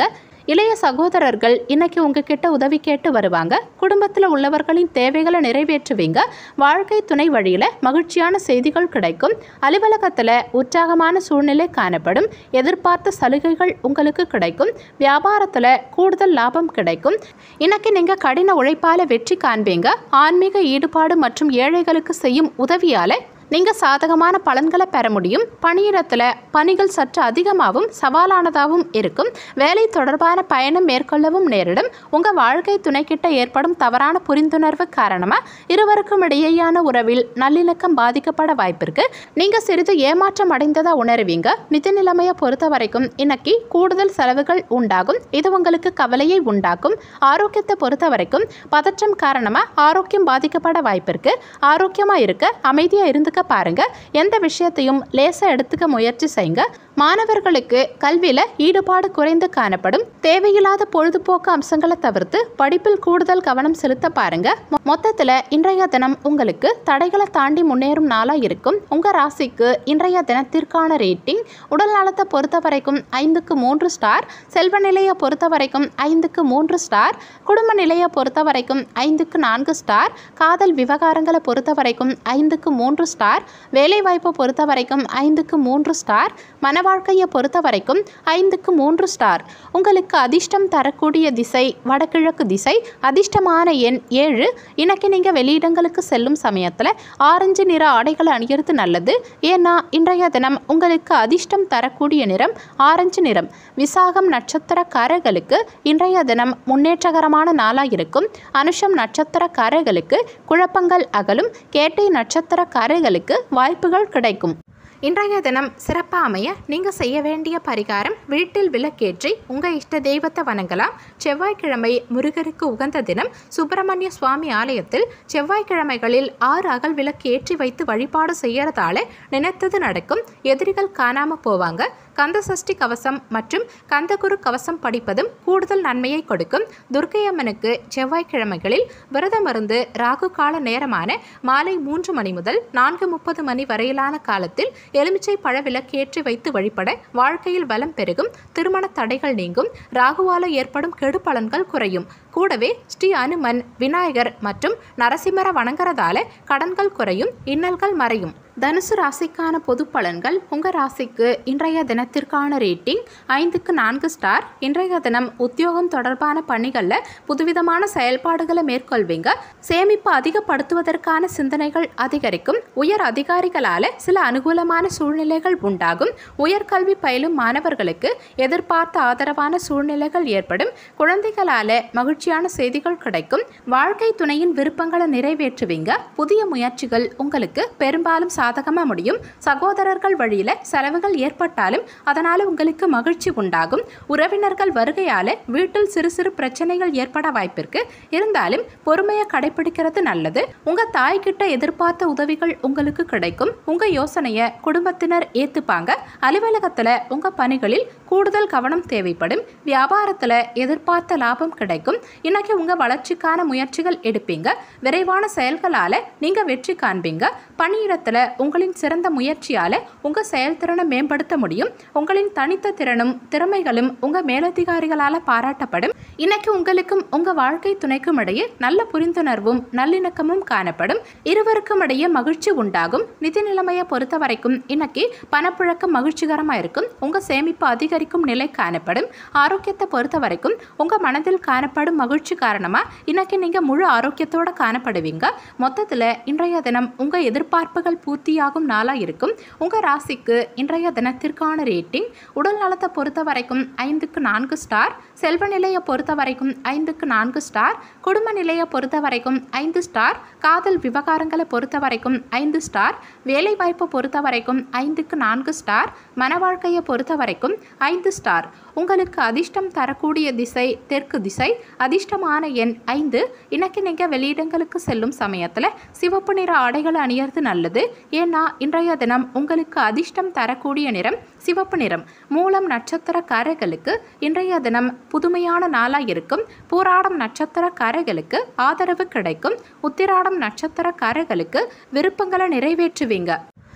இளைய சகோதரர்கள் இன்னைக்கு உங்ககிட்ட உதவி கேட்டு வருவாங்க குடும்பத்தில் உள்ளவர்களின் தேவைகளை நிறைவேற்றுவீங்க வாழ்க்கை துணை வழியில் மகிழ்ச்சியான செய்திகள் கிடைக்கும் அலுவலகத்தில் உற்சாகமான சூழ்நிலை காணப்படும் எதிர்பார்த்த சலுகைகள் உங்களுக்கு கிடைக்கும் வியாபாரத்தில் கூடுதல் லாபம் கிடைக்கும் இன்னைக்கு நீங்கள் கடின உழைப்பால் வெற்றி காண்பீங்க ஆன்மீக ஈடுபாடு மற்றும் ஏழைகளுக்கு செய்யும் உதவியால் நீங்கள் சாதகமான பலன்களை பெற முடியும் பணியிடத்தில் பணிகள் சற்று அதிகமாகவும் சவாலானதாகவும் இருக்கும் வேலை தொடர்பான பயணம் மேற்கொள்ளவும் நேரிடும் உங்கள் வாழ்க்கை துணைக்கிட்ட ஏற்படும் தவறான புரிந்துணர்வு காரணமாக இருவருக்கும் இடையேயான உறவில் நல்லிணக்கம் பாதிக்கப்பட வாய்ப்பிருக்கு நீங்கள் சிறிது ஏமாற்றம் அடைந்ததா உணருவீங்க நிதி நிலைமையை பொறுத்த வரைக்கும் இன்னைக்கு கூடுதல் செலவுகள் உண்டாகும் இது உங்களுக்கு கவலையை உண்டாக்கும் ஆரோக்கியத்தை பொறுத்த வரைக்கும் பதற்றம் காரணமாக ஆரோக்கியம் பாதிக்கப்பட வாய்ப்பிருக்கு ஆரோக்கியமாக இருக்க அமைதியாக இருந்துக்க பாருங்க எந்த விஷயத்தையும் லேசாக எடுத்துக்க முயற்சி செய்யுங்க மாணவர்களுக்கு கல்வியில் ஈடுபாடு குறைந்து காணப்படும் தேவையில்லாத பொழுதுபோக்கு அம்சங்களை தவிர்த்து படிப்பில் கூடுதல் கவனம் செலுத்த பாருங்க மொத்தத்தில் இன்றைய தினம் உங்களுக்கு தடைகளை தாண்டி முன்னேறும் நாளாக இருக்கும் உங்கள் ராசிக்கு இன்றைய தினத்திற்கான ரேட்டிங் உடல் நலத்தை பொறுத்த வரைக்கும் ஐந்துக்கு மூன்று ஸ்டார் செல்வ நிலையை பொறுத்த வரைக்கும் ஐந்துக்கு மூன்று ஸ்டார் குடும்ப நிலையை பொறுத்த வரைக்கும் ஐந்துக்கு நான்கு ஸ்டார் காதல் விவகாரங்களை பொறுத்த வரைக்கும் ஐந்துக்கு மூன்று ஸ்டார் வேலைவாய்ப்பை பொறுத்த வரைக்கும் ஐந்துக்கு மூன்று ஸ்டார் மன வாழ்க்கையை பொறுத்த வரைக்கும் ஐந்துக்கு மூன்று ஸ்டார் உங்களுக்கு அதிர்ஷ்டம் தரக்கூடிய திசை வடகிழக்கு திசை அதிர்ஷ்டமான எண் ஏழு இன்னைக்கு நீங்கள் வெளியிடங்களுக்கு செல்லும் சமயத்தில் ஆரஞ்சு நிற ஆடைகளை அணியறது நல்லது ஏன்னா இன்றைய தினம் உங்களுக்கு அதிர்ஷ்டம் தரக்கூடிய நிறம் ஆரஞ்சு நிறம் விசாகம் நட்சத்திரக்காரர்களுக்கு இன்றைய தினம் முன்னேற்றகரமான நாளாக இருக்கும் அனுஷம் நட்சத்திரக்காரர்களுக்கு குழப்பங்கள் அகலும் கேட்டை நட்சத்திரக்காரர்களுக்கு வாய்ப்புகள் கிடைக்கும் இன்றைய தினம் சிறப்பாக அமைய நீங்கள் செய்ய வேண்டிய பரிகாரம் வீட்டில் விளக்கேற்றி உங்கள் இஷ்ட தெய்வத்தை வணங்கலாம் செவ்வாய்க்கிழமை முருகருக்கு உகந்த தினம் சுப்பிரமணிய சுவாமி ஆலயத்தில் செவ்வாய்க்கிழமைகளில் ஆறு அகல் விளக்கு ஏற்றி வைத்து வழிபாடு செய்யறதால நினைத்தது நடக்கும் எதிரிகள் காணாம போவாங்க கந்த சஷ்டி கவசம் மற்றும் கந்தகுரு கவசம் படிப்பதும் கூடுதல் நன்மையை கொடுக்கும் துர்க்கை அம்மனுக்கு செவ்வாய்க்கிழமைகளில் விரதமிருந்து ராகு கால நேரமான மாலை மூன்று மணி முதல் நான்கு முப்பது மணி வரையிலான காலத்தில் எலுமிச்சை பழ விளக்கேற்றி வைத்து வழிபட வாழ்க்கையில் வளம் பெருகும் திருமண தடைகள் நீங்கும் ராகுவால ஏற்படும் கெடு பலன்கள் குறையும் கூடவே ஸ்ரீ அனுமன் விநாயகர் மற்றும் நரசிம்மர வணங்குறதால கடன்கள் குறையும் இன்னல்கள் மறையும் தனுசு ராசிக்கான பொது பலன்கள் உங்கள் ராசிக்கு இன்றைய தினத்திற்கான ரேட்டிங் ஐந்துக்கு நான்கு ஸ்டார் இன்றைய தினம் உத்தியோகம் தொடர்பான பணிகளில் புதுவிதமான செயல்பாடுகளை மேற்கொள்வீங்க சேமிப்பு அதிகப்படுத்துவதற்கான சிந்தனைகள் அதிகரிக்கும் உயர் அதிகாரிகளால் சில அனுகூலமான சூழ்நிலைகள் உண்டாகும் உயர்கல்வி பயிலும் மாணவர்களுக்கு எதிர்பார்த்த ஆதரவான சூழ்நிலைகள் ஏற்படும் குழந்தைகளால் மகிழ்ச்சியான செய்திகள் கிடைக்கும் வாழ்க்கை துணையின் விருப்பங்களை நிறைவேற்றுவீங்க புதிய முயற்சிகள் உங்களுக்கு பெரும்பாலும் சாதகமாக முடியும் சகோதரர்கள் வழியில் செலவுகள் ஏற்பட்டாலும் அதனால் உங்களுக்கு மகிழ்ச்சி உண்டாகும் உறவினர்கள் வருகையால் வீட்டில் சிறு சிறு பிரச்சனைகள் ஏற்பட வாய்ப்பிருக்கு இருந்தாலும் பொறுமையை கடைபிடிக்கிறது நல்லது உங்கள் தாய்கிட்ட எதிர்பார்த்த உதவிகள் உங்களுக்கு கிடைக்கும் உங்கள் யோசனையை குடும்பத்தினர் ஏற்றுப்பாங்க அலுவலகத்தில் உங்கள் பணிகளில் கூடுதல் கவனம் தேவைப்படும் வியாபாரத்தில் எதிர்பார்த்த லாபம் கிடைக்கும் இன்னைக்கு உங்கள் வளர்ச்சிக்கான முயற்சிகள் எடுப்பீங்க விரைவான செயல்களால் நீங்கள் வெற்றி காண்பீங்க பணியிடத்தில் உங்களின் சிறந்த முயற்சியால் உங்கள் செயல்திறனை மேம்படுத்த முடியும் உங்களின் தனித்த திறனும் திறமைகளும் உங்கள் மேலதிகாரிகளால் பாராட்டப்படும் இன்னைக்கு உங்களுக்கும் உங்கள் வாழ்க்கை துணைக்கும் இடையே நல்ல புரிந்துணர்வும் நல்லிணக்கமும் காணப்படும் இருவருக்கும் இடையே மகிழ்ச்சி உண்டாகும் நிதி நிலைமையை பொறுத்த வரைக்கும் இன்னைக்கு பணப்புழக்கம் மகிழ்ச்சிகரமாக இருக்கும் உங்கள் சேமிப்பு அதிகரிக்கும் நிலை காணப்படும் ஆரோக்கியத்தை பொறுத்த வரைக்கும் உங்கள் மனதில் காணப்படும் மகிழ்ச்சி காரணமாக இன்னைக்கு நீங்கள் முழு ஆரோக்கியத்தோட காணப்படுவீங்க மொத்தத்தில் இன்றைய தினம் உங்கள் எதிர்பார்ப்புகள் பூர்த்தியாகும் நாளாக இருக்கும் உங்கள் ராசிக்கு இன்றைய தினத்திற்கான ரேட்டிங் உடல் நலத்தை பொறுத்த வரைக்கும் ஐந்துக்கு நான்கு ஸ்டார் செல்வ நிலையை பொறுத்த வரைக்கும் ஐந்துக்கு நான்கு ஸ்டார் குடும்ப நிலையை பொறுத்த வரைக்கும் ஐந்து ஸ்டார் காதல் விவகாரங்களை பொறுத்த வரைக்கும் ஐந்து ஸ்டார் வேலைவாய்ப்பை பொறுத்த வரைக்கும் ஐந்துக்கு நான்கு ஸ்டார் மன வாழ்க்கையை பொறுத்த வரைக்கும் ஐந்து ஸ்டார் உங்களுக்கு அதிர்ஷ்டம் தரக்கூடிய திசை தெற்கு திசை அதிர்ஷ்டமான எண் ஐந்து இன்னைக்கு நீங்கள் வெளியிடங்களுக்கு செல்லும் சமயத்தில் சிவப்பு நிற ஆடைகளை அணியறது நல்லது ஏன்னா இன்றைய தினம் உங்களுக்கு அதிர்ஷ்டம் தரக்கூடிய நிறம் சிவப்பு நிறம் மூலம் நட்சத்திரக்காரர்களுக்கு இன்றைய தினம் புதுமையான நாளாக இருக்கும் பூராடம் நட்சத்திரக்காரர்களுக்கு ஆதரவு கிடைக்கும் உத்திராடம் நட்சத்திரக்காரர்களுக்கு விருப்பங்களை நிறைவேற்றுவீங்க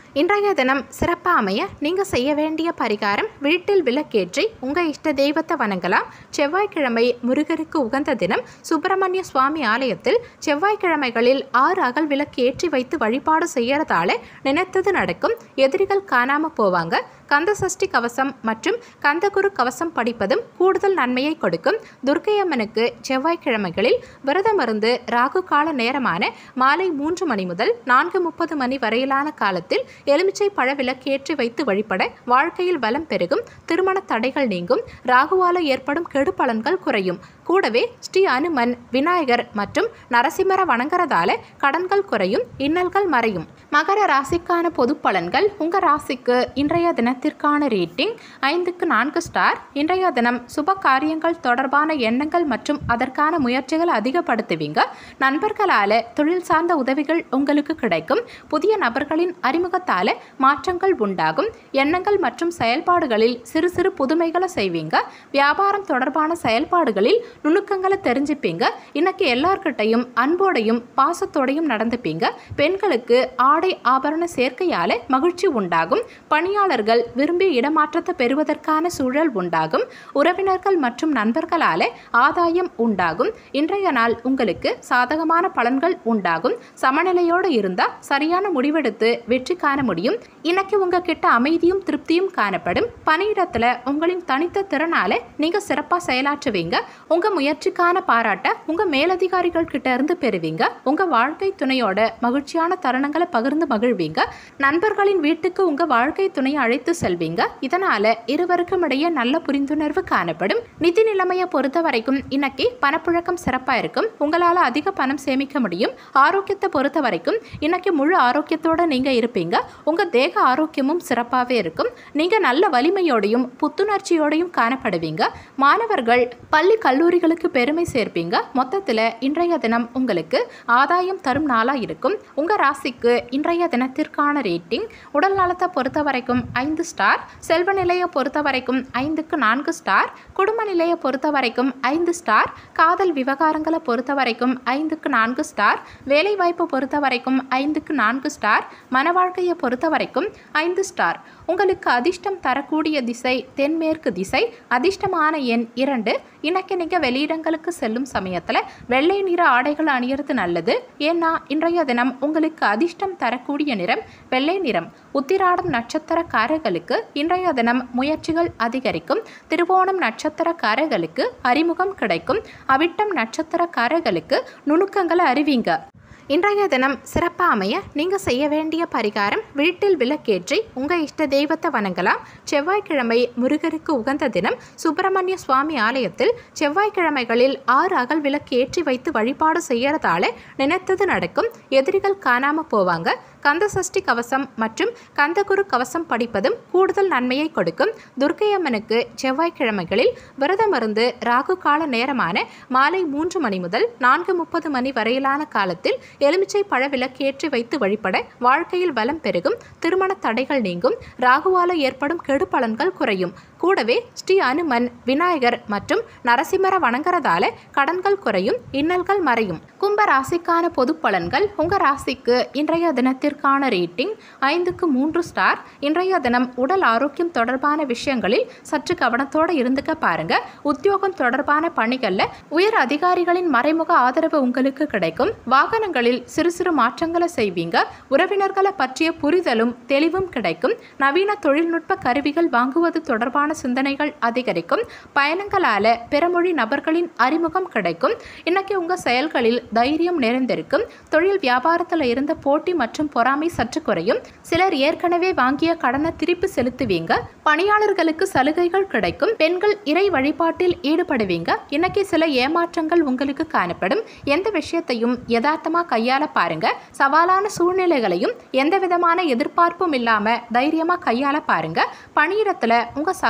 இன்றைய தினம் சிறப்பாக அமைய நீங்கள் செய்ய வேண்டிய பரிகாரம் வீட்டில் விளக்கேற்றி உங்கள் இஷ்ட தெய்வத்தை வணங்கலாம் செவ்வாய்க்கிழமை முருகருக்கு உகந்த தினம் சுப்பிரமணிய சுவாமி ஆலயத்தில் செவ்வாய்க்கிழமைகளில் ஆறு அகல் விளக்கு ஏற்றி வைத்து வழிபாடு செய்யறதால நினைத்தது நடக்கும் எதிரிகள் காணாம போவாங்க கந்த சஷ்டி கவசம் மற்றும் கந்தகுரு கவசம் படிப்பதும் கூடுதல் நன்மையை கொடுக்கும் துர்க்கையம்மனுக்கு செவ்வாய்க்கிழமைகளில் விரதம் இருந்து ராகு கால நேரமான மாலை மூன்று மணி முதல் நான்கு முப்பது மணி வரையிலான காலத்தில் எலுமிச்சை பழ விளக்கேற்றி வைத்து வழிபட வாழ்க்கையில் வளம் பெருகும் திருமண தடைகள் நீங்கும் ராகுவால ஏற்படும் கெடு பலன்கள் குறையும் கூடவே ஸ்ரீ அனுமன் விநாயகர் மற்றும் நரசிம்மர வணங்குறதால கடன்கள் குறையும் இன்னல்கள் மறையும் மகர ராசிக்கான பொது பலன்கள் உங்கள் ராசிக்கு இன்றைய தினத்திற்கான ரேட்டிங் ஐந்துக்கு நான்கு ஸ்டார் இன்றைய தினம் சுப காரியங்கள் தொடர்பான எண்ணங்கள் மற்றும் அதற்கான முயற்சிகளை அதிகப்படுத்துவீங்க நண்பர்களால் தொழில் சார்ந்த உதவிகள் உங்களுக்கு கிடைக்கும் புதிய நபர்களின் அறிமுகத்தால் மாற்றங்கள் உண்டாகும் எண்ணங்கள் மற்றும் செயல்பாடுகளில் சிறு சிறு புதுமைகளை செய்வீங்க வியாபாரம் தொடர்பான செயல்பாடுகளில் நுணுக்கங்களை தெரிஞ்சுப்பீங்க இன்னைக்கு எல்லார்கிட்டையும் அன்போடையும் பாசத்தோடையும் நடந்துப்பீங்க பெண்களுக்கு ஆடை ஆபரண சேர்க்கையால மகிழ்ச்சி உண்டாகும் பணியாளர்கள் விரும்பிய இடமாற்றத்தை பெறுவதற்கான சூழல் உண்டாகும் உறவினர்கள் மற்றும் நண்பர்களால ஆதாயம் உண்டாகும் இன்றைய நாள் உங்களுக்கு சாதகமான பலன்கள் உண்டாகும் சமநிலையோடு இருந்தா சரியான முடிவெடுத்து வெற்றி காண முடியும் இன்னைக்கு உங்ககிட்ட அமைதியும் திருப்தியும் காணப்படும் பணியிடத்துல உங்களின் தனித்த திறனால நீங்க சிறப்பா செயலாற்றுவீங்க உங்க முயற்சிக்கான பாராட்ட உங்க மேலதிகாரிகள் கிட்ட இருந்து பெறுவீங்க உங்க வாழ்க்கை துணையோட மகிழ்ச்சியான தருணங்களை பகிர்ந்து மகிழ்வீங்க நண்பர்களின் வீட்டுக்கு உங்க வாழ்க்கை துணையை அழைத்து செல்வீங்க இதனால இருவருக்கும் இடையே நல்ல புரிந்துணர்வு காணப்படும் நிதி நிலைமையை பொறுத்த வரைக்கும் இன்னைக்கு பணப்புழக்கம் சிறப்பா இருக்கும் உங்களால அதிக பணம் சேமிக்க முடியும் ஆரோக்கியத்தை பொறுத்த வரைக்கும் இன்னைக்கு முழு ஆரோக்கியத்தோட நீங்க இருப்பீங்க உங்க தேக ஆரோக்கியமும் சிறப்பாகவே இருக்கும் நீங்க நல்ல வலிமையோடையும் புத்துணர்ச்சியோடையும் காணப்படுவீங்க மாணவர்கள் பள்ளி கல்லூரிகளுக்கு பெருமை சேர்ப்பீங்க மொத்தத்தில் இன்றைய தினம் உங்களுக்கு ஆதாயம் தரும் நாளாக இருக்கும் உங்கள் ராசிக்கு இன்றைய தினத்திற்கான ரேட்டிங் உடல் நலத்தை பொறுத்த வரைக்கும் ஐந்து ஸ்டார் செல்வ நிலையை பொறுத்த வரைக்கும் ஐந்துக்கு நான்கு ஸ்டார் குடும்ப நிலையை பொறுத்த வரைக்கும் ஐந்து ஸ்டார் காதல் விவகாரங்களை பொறுத்த வரைக்கும் ஐந்துக்கு நான்கு ஸ்டார் வேலை வாய்ப்பு பொறுத்த வரைக்கும் ஐந்துக்கு நான்கு ஸ்டார் மன வாழ்க்கையை பொறுத்த வரைக்கும் ஐந்து ஸ்டார் உங்களுக்கு அதிர்ஷ்டம் தரக்கூடிய திசை தென்மேற்கு திசை அதிர்ஷ்டமான எண் இரண்டு இன்னைக்கு நீங்கள் வெளியிடங்களுக்கு செல்லும் சமயத்தில் வெள்ளை நிற ஆடைகள் அணியறது நல்லது ஏன்னா இன்றைய தினம் உங்களுக்கு அதிர்ஷ்டம் தரக்கூடிய நிறம் வெள்ளை நிறம் உத்திராடம் நட்சத்திரக்காரர்களுக்கு இன்றைய தினம் முயற்சிகள் அதிகரிக்கும் திருவோணம் நட்சத்திரக்காரர்களுக்கு அறிமுகம் கிடைக்கும் அவிட்டம் நட்சத்திரக்காரர்களுக்கு நுணுக்கங்களை அறிவீங்க இன்றைய தினம் சிறப்பாக அமைய நீங்கள் செய்ய வேண்டிய பரிகாரம் வீட்டில் விளக்கேற்றி உங்கள் இஷ்ட தெய்வத்தை வணங்கலாம் செவ்வாய்க்கிழமை முருகருக்கு உகந்த தினம் சுப்பிரமணிய சுவாமி ஆலயத்தில் செவ்வாய்க்கிழமைகளில் ஆறு அகல் விளக்கு ஏற்றி வைத்து வழிபாடு செய்யறதால நினைத்தது நடக்கும் எதிரிகள் காணாம போவாங்க கந்த சஷ்டி கவசம் மற்றும் கந்தகுரு கவசம் படிப்பதும் கூடுதல் நன்மையை கொடுக்கும் துர்க்கையம்மனுக்கு செவ்வாய்க்கிழமைகளில் விரதம் இருந்து ராகு கால நேரமான மாலை மூன்று மணி முதல் நான்கு முப்பது மணி வரையிலான காலத்தில் எலுமிச்சை பழ விளக்கேற்றி வைத்து வழிபட வாழ்க்கையில் வளம் பெருகும் திருமண தடைகள் நீங்கும் ராகுவால ஏற்படும் கெடு பலன்கள் குறையும் கூடவே ஸ்ரீ அனுமன் விநாயகர் மற்றும் நரசிம்மர வணங்குறதால கடன்கள் குறையும் இன்னல்கள் மறையும் கும்ப ராசிக்கான பொது பலன்கள் உங்க ராசிக்கு இன்றைய தினத்திற்கான ரேட்டிங் ஐந்துக்கு மூன்று ஸ்டார் இன்றைய தினம் உடல் ஆரோக்கியம் தொடர்பான விஷயங்களில் சற்று கவனத்தோடு இருந்துக்க பாருங்க உத்தியோகம் தொடர்பான பணிகள்ல உயர் அதிகாரிகளின் மறைமுக ஆதரவு உங்களுக்கு கிடைக்கும் வாகனங்களில் சிறு சிறு மாற்றங்களை செய்வீங்க உறவினர்களை பற்றிய புரிதலும் தெளிவும் கிடைக்கும் நவீன தொழில்நுட்ப கருவிகள் வாங்குவது தொடர்பான சிந்தனைகள் அதிகரிக்கும் பயணங்களால பிறமொழி நபர்களின் அறிமுகம் கிடைக்கும் இன்னைக்கு உங்க செயல்களில் தைரியம் நிறைந்திருக்கும் தொழில் வியாபாரத்தில் இருந்த போட்டி மற்றும் பொறாமை சற்று குறையும் சிலர் ஏற்கனவே வாங்கிய கடனை திருப்பி செலுத்துவீங்க பணியாளர்களுக்கு சலுகைகள் கிடைக்கும் பெண்கள் இறை வழிபாட்டில் ஈடுபடுவீங்க இன்னைக்கு சில ஏமாற்றங்கள் உங்களுக்கு காணப்படும் எந்த விஷயத்தையும் யதார்த்தமா கையாள பாருங்க சவாலான சூழ்நிலைகளையும் எந்த விதமான எதிர்பார்ப்பும் இல்லாம தைரியமா கையாள பாருங்க பணியிடத்துல உங்க சக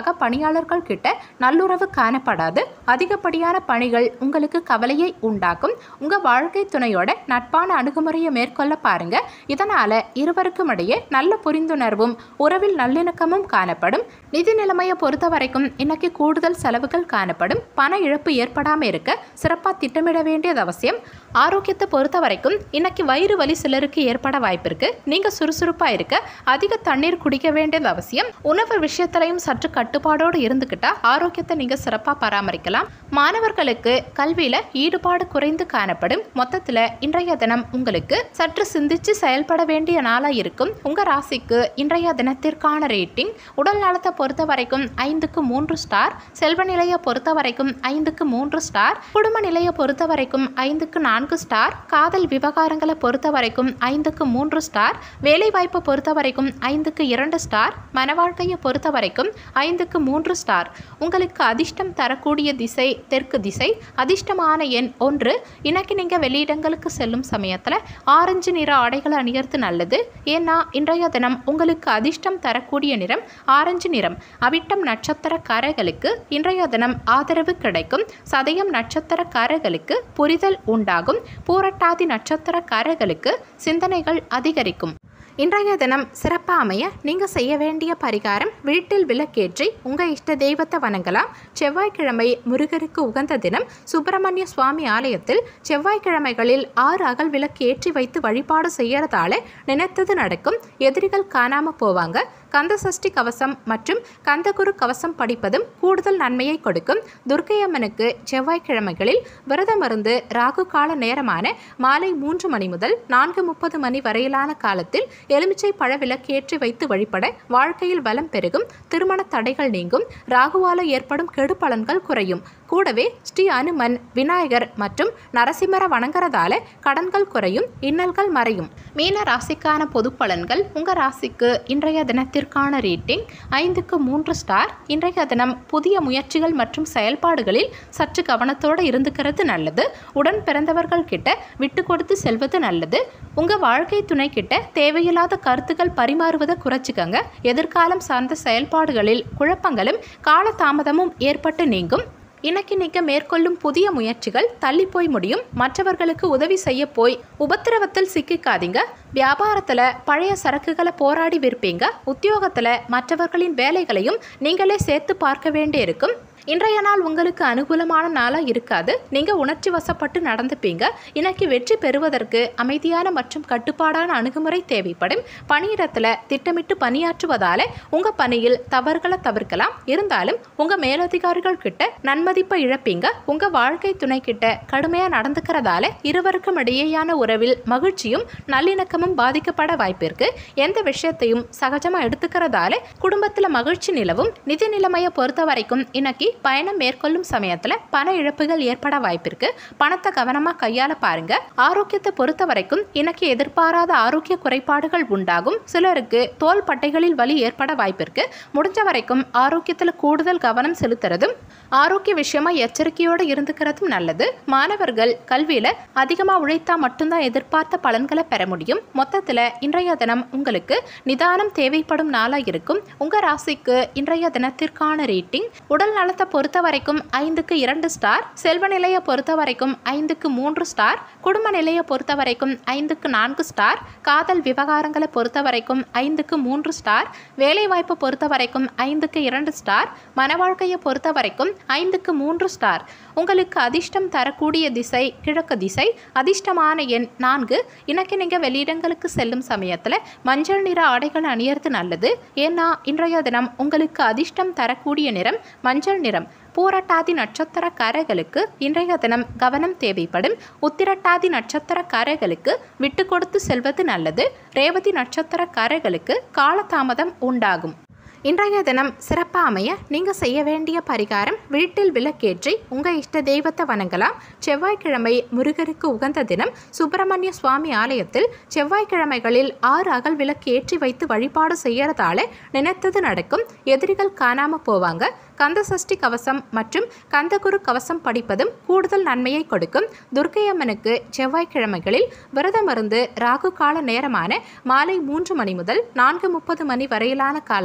சக பணியாளர்கள் கிட்ட நல்லுறவு காணப்படாது அதிகப்படியான பணிகள் உங்களுக்கு கவலையை உண்டாக்கும் உங்க வாழ்க்கை துணையோட நட்பான அணுகுமுறையை மேற்கொள்ள பாருங்க இதனால இருவருக்கும் இடையே நல்ல புரிந்துணர்வும் உறவில் நல்லிணக்கமும் காணப்படும் நிதி நிலைமையை பொறுத்த வரைக்கும் இன்னைக்கு கூடுதல் செலவுகள் காணப்படும் பண இழப்பு ஏற்படாம இருக்க சிறப்பா திட்டமிட வேண்டியது அவசியம் ஆரோக்கியத்தை பொறுத்த வரைக்கும் இன்னைக்கு வயிறு வலி சிலருக்கு ஏற்பட வாய்ப்பு இருக்கு நீங்க சுறுசுறுப்பா இருக்க அதிக தண்ணீர் குடிக்க வேண்டியது அவசியம் உணவு விஷயத்திலையும் சற்று கட்டுப்பாடோடு இருந்துக்கிட்டா ஆரோக்கியத்தை நீங்க சிறப்பா பராமரிக்கலாம் மாணவர்களுக்கு கல்வியில ஈடுபாடு குறைந்து காணப்படும் மொத்தத்துல இன்றைய தினம் உங்களுக்கு சற்று சிந்திச்சு செயல்பட வேண்டிய நாளா இருக்கும் உங்க ராசிக்கு இன்றைய தினத்திற்கான ரேட்டிங் உடல் நலத்தை பொறுத்த வரைக்கும் ஐந்துக்கு மூன்று ஸ்டார் செல்வ நிலையை பொறுத்த வரைக்கும் ஐந்துக்கு மூன்று ஸ்டார் குடும்ப நிலையை பொறுத்த வரைக்கும் ஐந்துக்கு நான்கு ஸ்டார் காதல் விவகாரங்களை பொறுத்த வரைக்கும் ஐந்துக்கு மூன்று ஸ்டார் வேலை வாய்ப்பை பொறுத்த வரைக்கும் ஐந்துக்கு இரண்டு ஸ்டார் மன வாழ்க்கையை பொறுத்த வரைக்கும் ஐந்துக்கு மூன்று ஸ்டார் உங்களுக்கு அதிர்ஷ்டம் தரக்கூடிய திசை தெற்கு திசை அதிர்ஷ்டமான எண் ஒன்று இன்னைக்கு நீங்கள் வெளியிடங்களுக்கு செல்லும் சமயத்தில் ஆரஞ்சு நிற ஆடைகளை அணியறது நல்லது ஏன்னா இன்றைய தினம் உங்களுக்கு அதிர்ஷ்டம் தரக்கூடிய நிறம் ஆரஞ்சு நிறம் அவிட்டம் நட்சத்திரக்காரர்களுக்கு இன்றைய தினம் ஆதரவு கிடைக்கும் சதயம் நட்சத்திரக்காரர்களுக்கு புரிதல் உண்டாகும் பூரட்டாதி நட்சத்திரக்காரர்களுக்கு சிந்தனைகள் அதிகரிக்கும் இன்றைய தினம் சிறப்பாக அமைய நீங்கள் செய்ய வேண்டிய பரிகாரம் வீட்டில் விளக்கேற்றி உங்கள் இஷ்ட தெய்வத்தை வணங்கலாம் செவ்வாய்க்கிழமை முருகருக்கு உகந்த தினம் சுப்பிரமணிய சுவாமி ஆலயத்தில் செவ்வாய்க்கிழமைகளில் ஆறு அகல் விளக்கு ஏற்றி வைத்து வழிபாடு செய்யறதால நினைத்தது நடக்கும் எதிரிகள் காணாம போவாங்க கந்த சஷ்டி கவசம் மற்றும் கந்தகுரு கவசம் படிப்பதும் கூடுதல் நன்மையை கொடுக்கும் துர்க்கை அம்மனுக்கு செவ்வாய்க்கிழமைகளில் விரதமிருந்து ராகு கால நேரமான மாலை மூன்று மணி முதல் நான்கு முப்பது மணி வரையிலான காலத்தில் எலுமிச்சை பழ விளக்கேற்றி வைத்து வழிபட வாழ்க்கையில் வளம் பெருகும் திருமண தடைகள் நீங்கும் ராகுவால ஏற்படும் கெடு பலன்கள் குறையும் கூடவே ஸ்ரீ அனுமன் விநாயகர் மற்றும் நரசிம்மர வணங்குறதால கடன்கள் குறையும் இன்னல்கள் மறையும் மீன ராசிக்கான பொது பலன்கள் உங்க ராசிக்கு இன்றைய தினத்திற்கான ரேட்டிங் ஐந்துக்கு மூன்று ஸ்டார் இன்றைய தினம் புதிய முயற்சிகள் மற்றும் செயல்பாடுகளில் சற்று கவனத்தோடு இருந்துக்கிறது நல்லது உடன் பிறந்தவர்கள் கிட்ட விட்டு கொடுத்து செல்வது நல்லது உங்க வாழ்க்கை துணை கிட்ட தேவையில்லாத கருத்துக்கள் பரிமாறுவதை குறைச்சிக்கங்க எதிர்காலம் சார்ந்த செயல்பாடுகளில் குழப்பங்களும் காலதாமதமும் ஏற்பட்டு நீங்கும் இன்னைக்கு நீங்க மேற்கொள்ளும் புதிய முயற்சிகள் தள்ளி போய் முடியும் மற்றவர்களுக்கு உதவி செய்ய போய் உபத்திரவத்தில் சிக்கிக்காதீங்க வியாபாரத்துல பழைய சரக்குகளை போராடி விற்பீங்க உத்தியோகத்துல மற்றவர்களின் வேலைகளையும் நீங்களே சேர்த்து பார்க்க வேண்டியிருக்கும் இன்றைய நாள் உங்களுக்கு அனுகூலமான நாளாக இருக்காது நீங்கள் உணர்ச்சி வசப்பட்டு நடந்துப்பீங்க இன்னைக்கு வெற்றி பெறுவதற்கு அமைதியான மற்றும் கட்டுப்பாடான அணுகுமுறை தேவைப்படும் பணியிடத்தில் திட்டமிட்டு பணியாற்றுவதால உங்கள் பணியில் தவறுகளை தவிர்க்கலாம் இருந்தாலும் உங்கள் மேலதிகாரிகள் கிட்ட நன்மதிப்பை இழப்பீங்க உங்கள் வாழ்க்கை துணை கிட்ட கடுமையாக நடந்துக்கிறதால இருவருக்கும் இடையேயான உறவில் மகிழ்ச்சியும் நல்லிணக்கமும் பாதிக்கப்பட வாய்ப்பிருக்கு எந்த விஷயத்தையும் சகஜமாக எடுத்துக்கிறதால குடும்பத்தில் மகிழ்ச்சி நிலவும் நிதி நிலைமையை பொறுத்த வரைக்கும் இன்னைக்கு பயணம் மேற்கொள்ளும் சமயத்தில் பண இழப்புகள் ஏற்பட வாய்ப்பிருக்கு பணத்தை கவனமாக கையாள பாருங்க ஆரோக்கியத்தை பொறுத்த வரைக்கும் இன்னைக்கு எதிர்பாராத ஆரோக்கிய குறைபாடுகள் உண்டாகும் சிலருக்கு தோல் பட்டைகளில் வலி ஏற்பட வாய்ப்பிருக்கு முடிஞ்ச வரைக்கும் ஆரோக்கியத்தில் கூடுதல் கவனம் செலுத்துறதும் ஆரோக்கிய விஷயமா எச்சரிக்கையோடு இருந்துக்கிறதும் நல்லது மாணவர்கள் கல்வியில் அதிகமாக உழைத்தா மட்டும்தான் எதிர்பார்த்த பலன்களை பெற முடியும் மொத்தத்தில் இன்றைய தினம் உங்களுக்கு நிதானம் தேவைப்படும் நாளாக இருக்கும் உங்கள் ராசிக்கு இன்றைய தினத்திற்கான ரேட்டிங் உடல் நலத்தை பொறுத்த வரைக்கும் ஐந்துக்கு இரண்டு ஸ்டார் செல்வ நிலையை பொறுத்த வரைக்கும் ஐந்துக்கு மூன்று ஸ்டார் குடும்ப நிலையை பொறுத்த வரைக்கும் ஐந்துக்கு நான்கு ஸ்டார் காதல் விவகாரங்களை பொறுத்த வரைக்கும் ஐந்துக்கு மூன்று ஸ்டார் வேலை வாய்ப்பை பொறுத்த வரைக்கும் ஐந்துக்கு இரண்டு ஸ்டார் மன வாழ்க்கையை பொறுத்த வரைக்கும் ஐந்துக்கு மூன்று ஸ்டார் உங்களுக்கு அதிர்ஷ்டம் தரக்கூடிய திசை கிழக்கு திசை அதிர்ஷ்டமான எண் நான்கு இன்னைக்கு நீங்கள் வெளியிடங்களுக்கு செல்லும் சமயத்தில் மஞ்சள் நிற ஆடைகள் அணியறது நல்லது ஏன்னா இன்றைய தினம் உங்களுக்கு அதிர்ஷ்டம் தரக்கூடிய நிறம் மஞ்சள் நிறம் பூரட்டாதி நட்சத்திரக்காரர்களுக்கு இன்றைய தினம் கவனம் தேவைப்படும் உத்திரட்டாதி நட்சத்திரக்காரர்களுக்கு விட்டு கொடுத்து செல்வது நல்லது ரேவதி நட்சத்திரக்காரர்களுக்கு காலதாமதம் உண்டாகும் இன்றைய தினம் சிறப்பாக அமைய நீங்கள் செய்ய வேண்டிய பரிகாரம் வீட்டில் விளக்கேற்றி உங்கள் இஷ்ட தெய்வத்தை வணங்கலாம் செவ்வாய்க்கிழமை முருகருக்கு உகந்த தினம் சுப்பிரமணிய சுவாமி ஆலயத்தில் செவ்வாய்க்கிழமைகளில் ஆறு அகல் விளக்கு ஏற்றி வைத்து வழிபாடு செய்யறதால நினைத்தது நடக்கும் எதிரிகள் காணாம போவாங்க கந்த சஷ்டி கவசம் மற்றும் கந்தகுரு கவசம் படிப்பதும் கூடுதல் நன்மையை கொடுக்கும் துர்க்கை அம்மனுக்கு செவ்வாய்க்கிழமைகளில் விரதமிருந்து ராகு கால நேரமான மாலை மூன்று மணி முதல் நான்கு முப்பது மணி வரையிலான காலத்தில்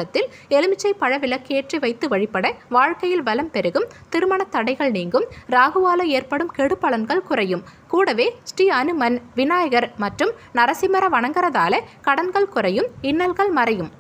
எலுமிச்சை பழ விளக்கேற்றி வைத்து வழிபட வாழ்க்கையில் வளம் பெருகும் திருமண தடைகள் நீங்கும் ராகுவால ஏற்படும் கெடு பலன்கள் குறையும் கூடவே ஸ்ரீ அனுமன் விநாயகர் மற்றும் நரசிம்மர வணங்குறதால கடன்கள் குறையும் இன்னல்கள் மறையும்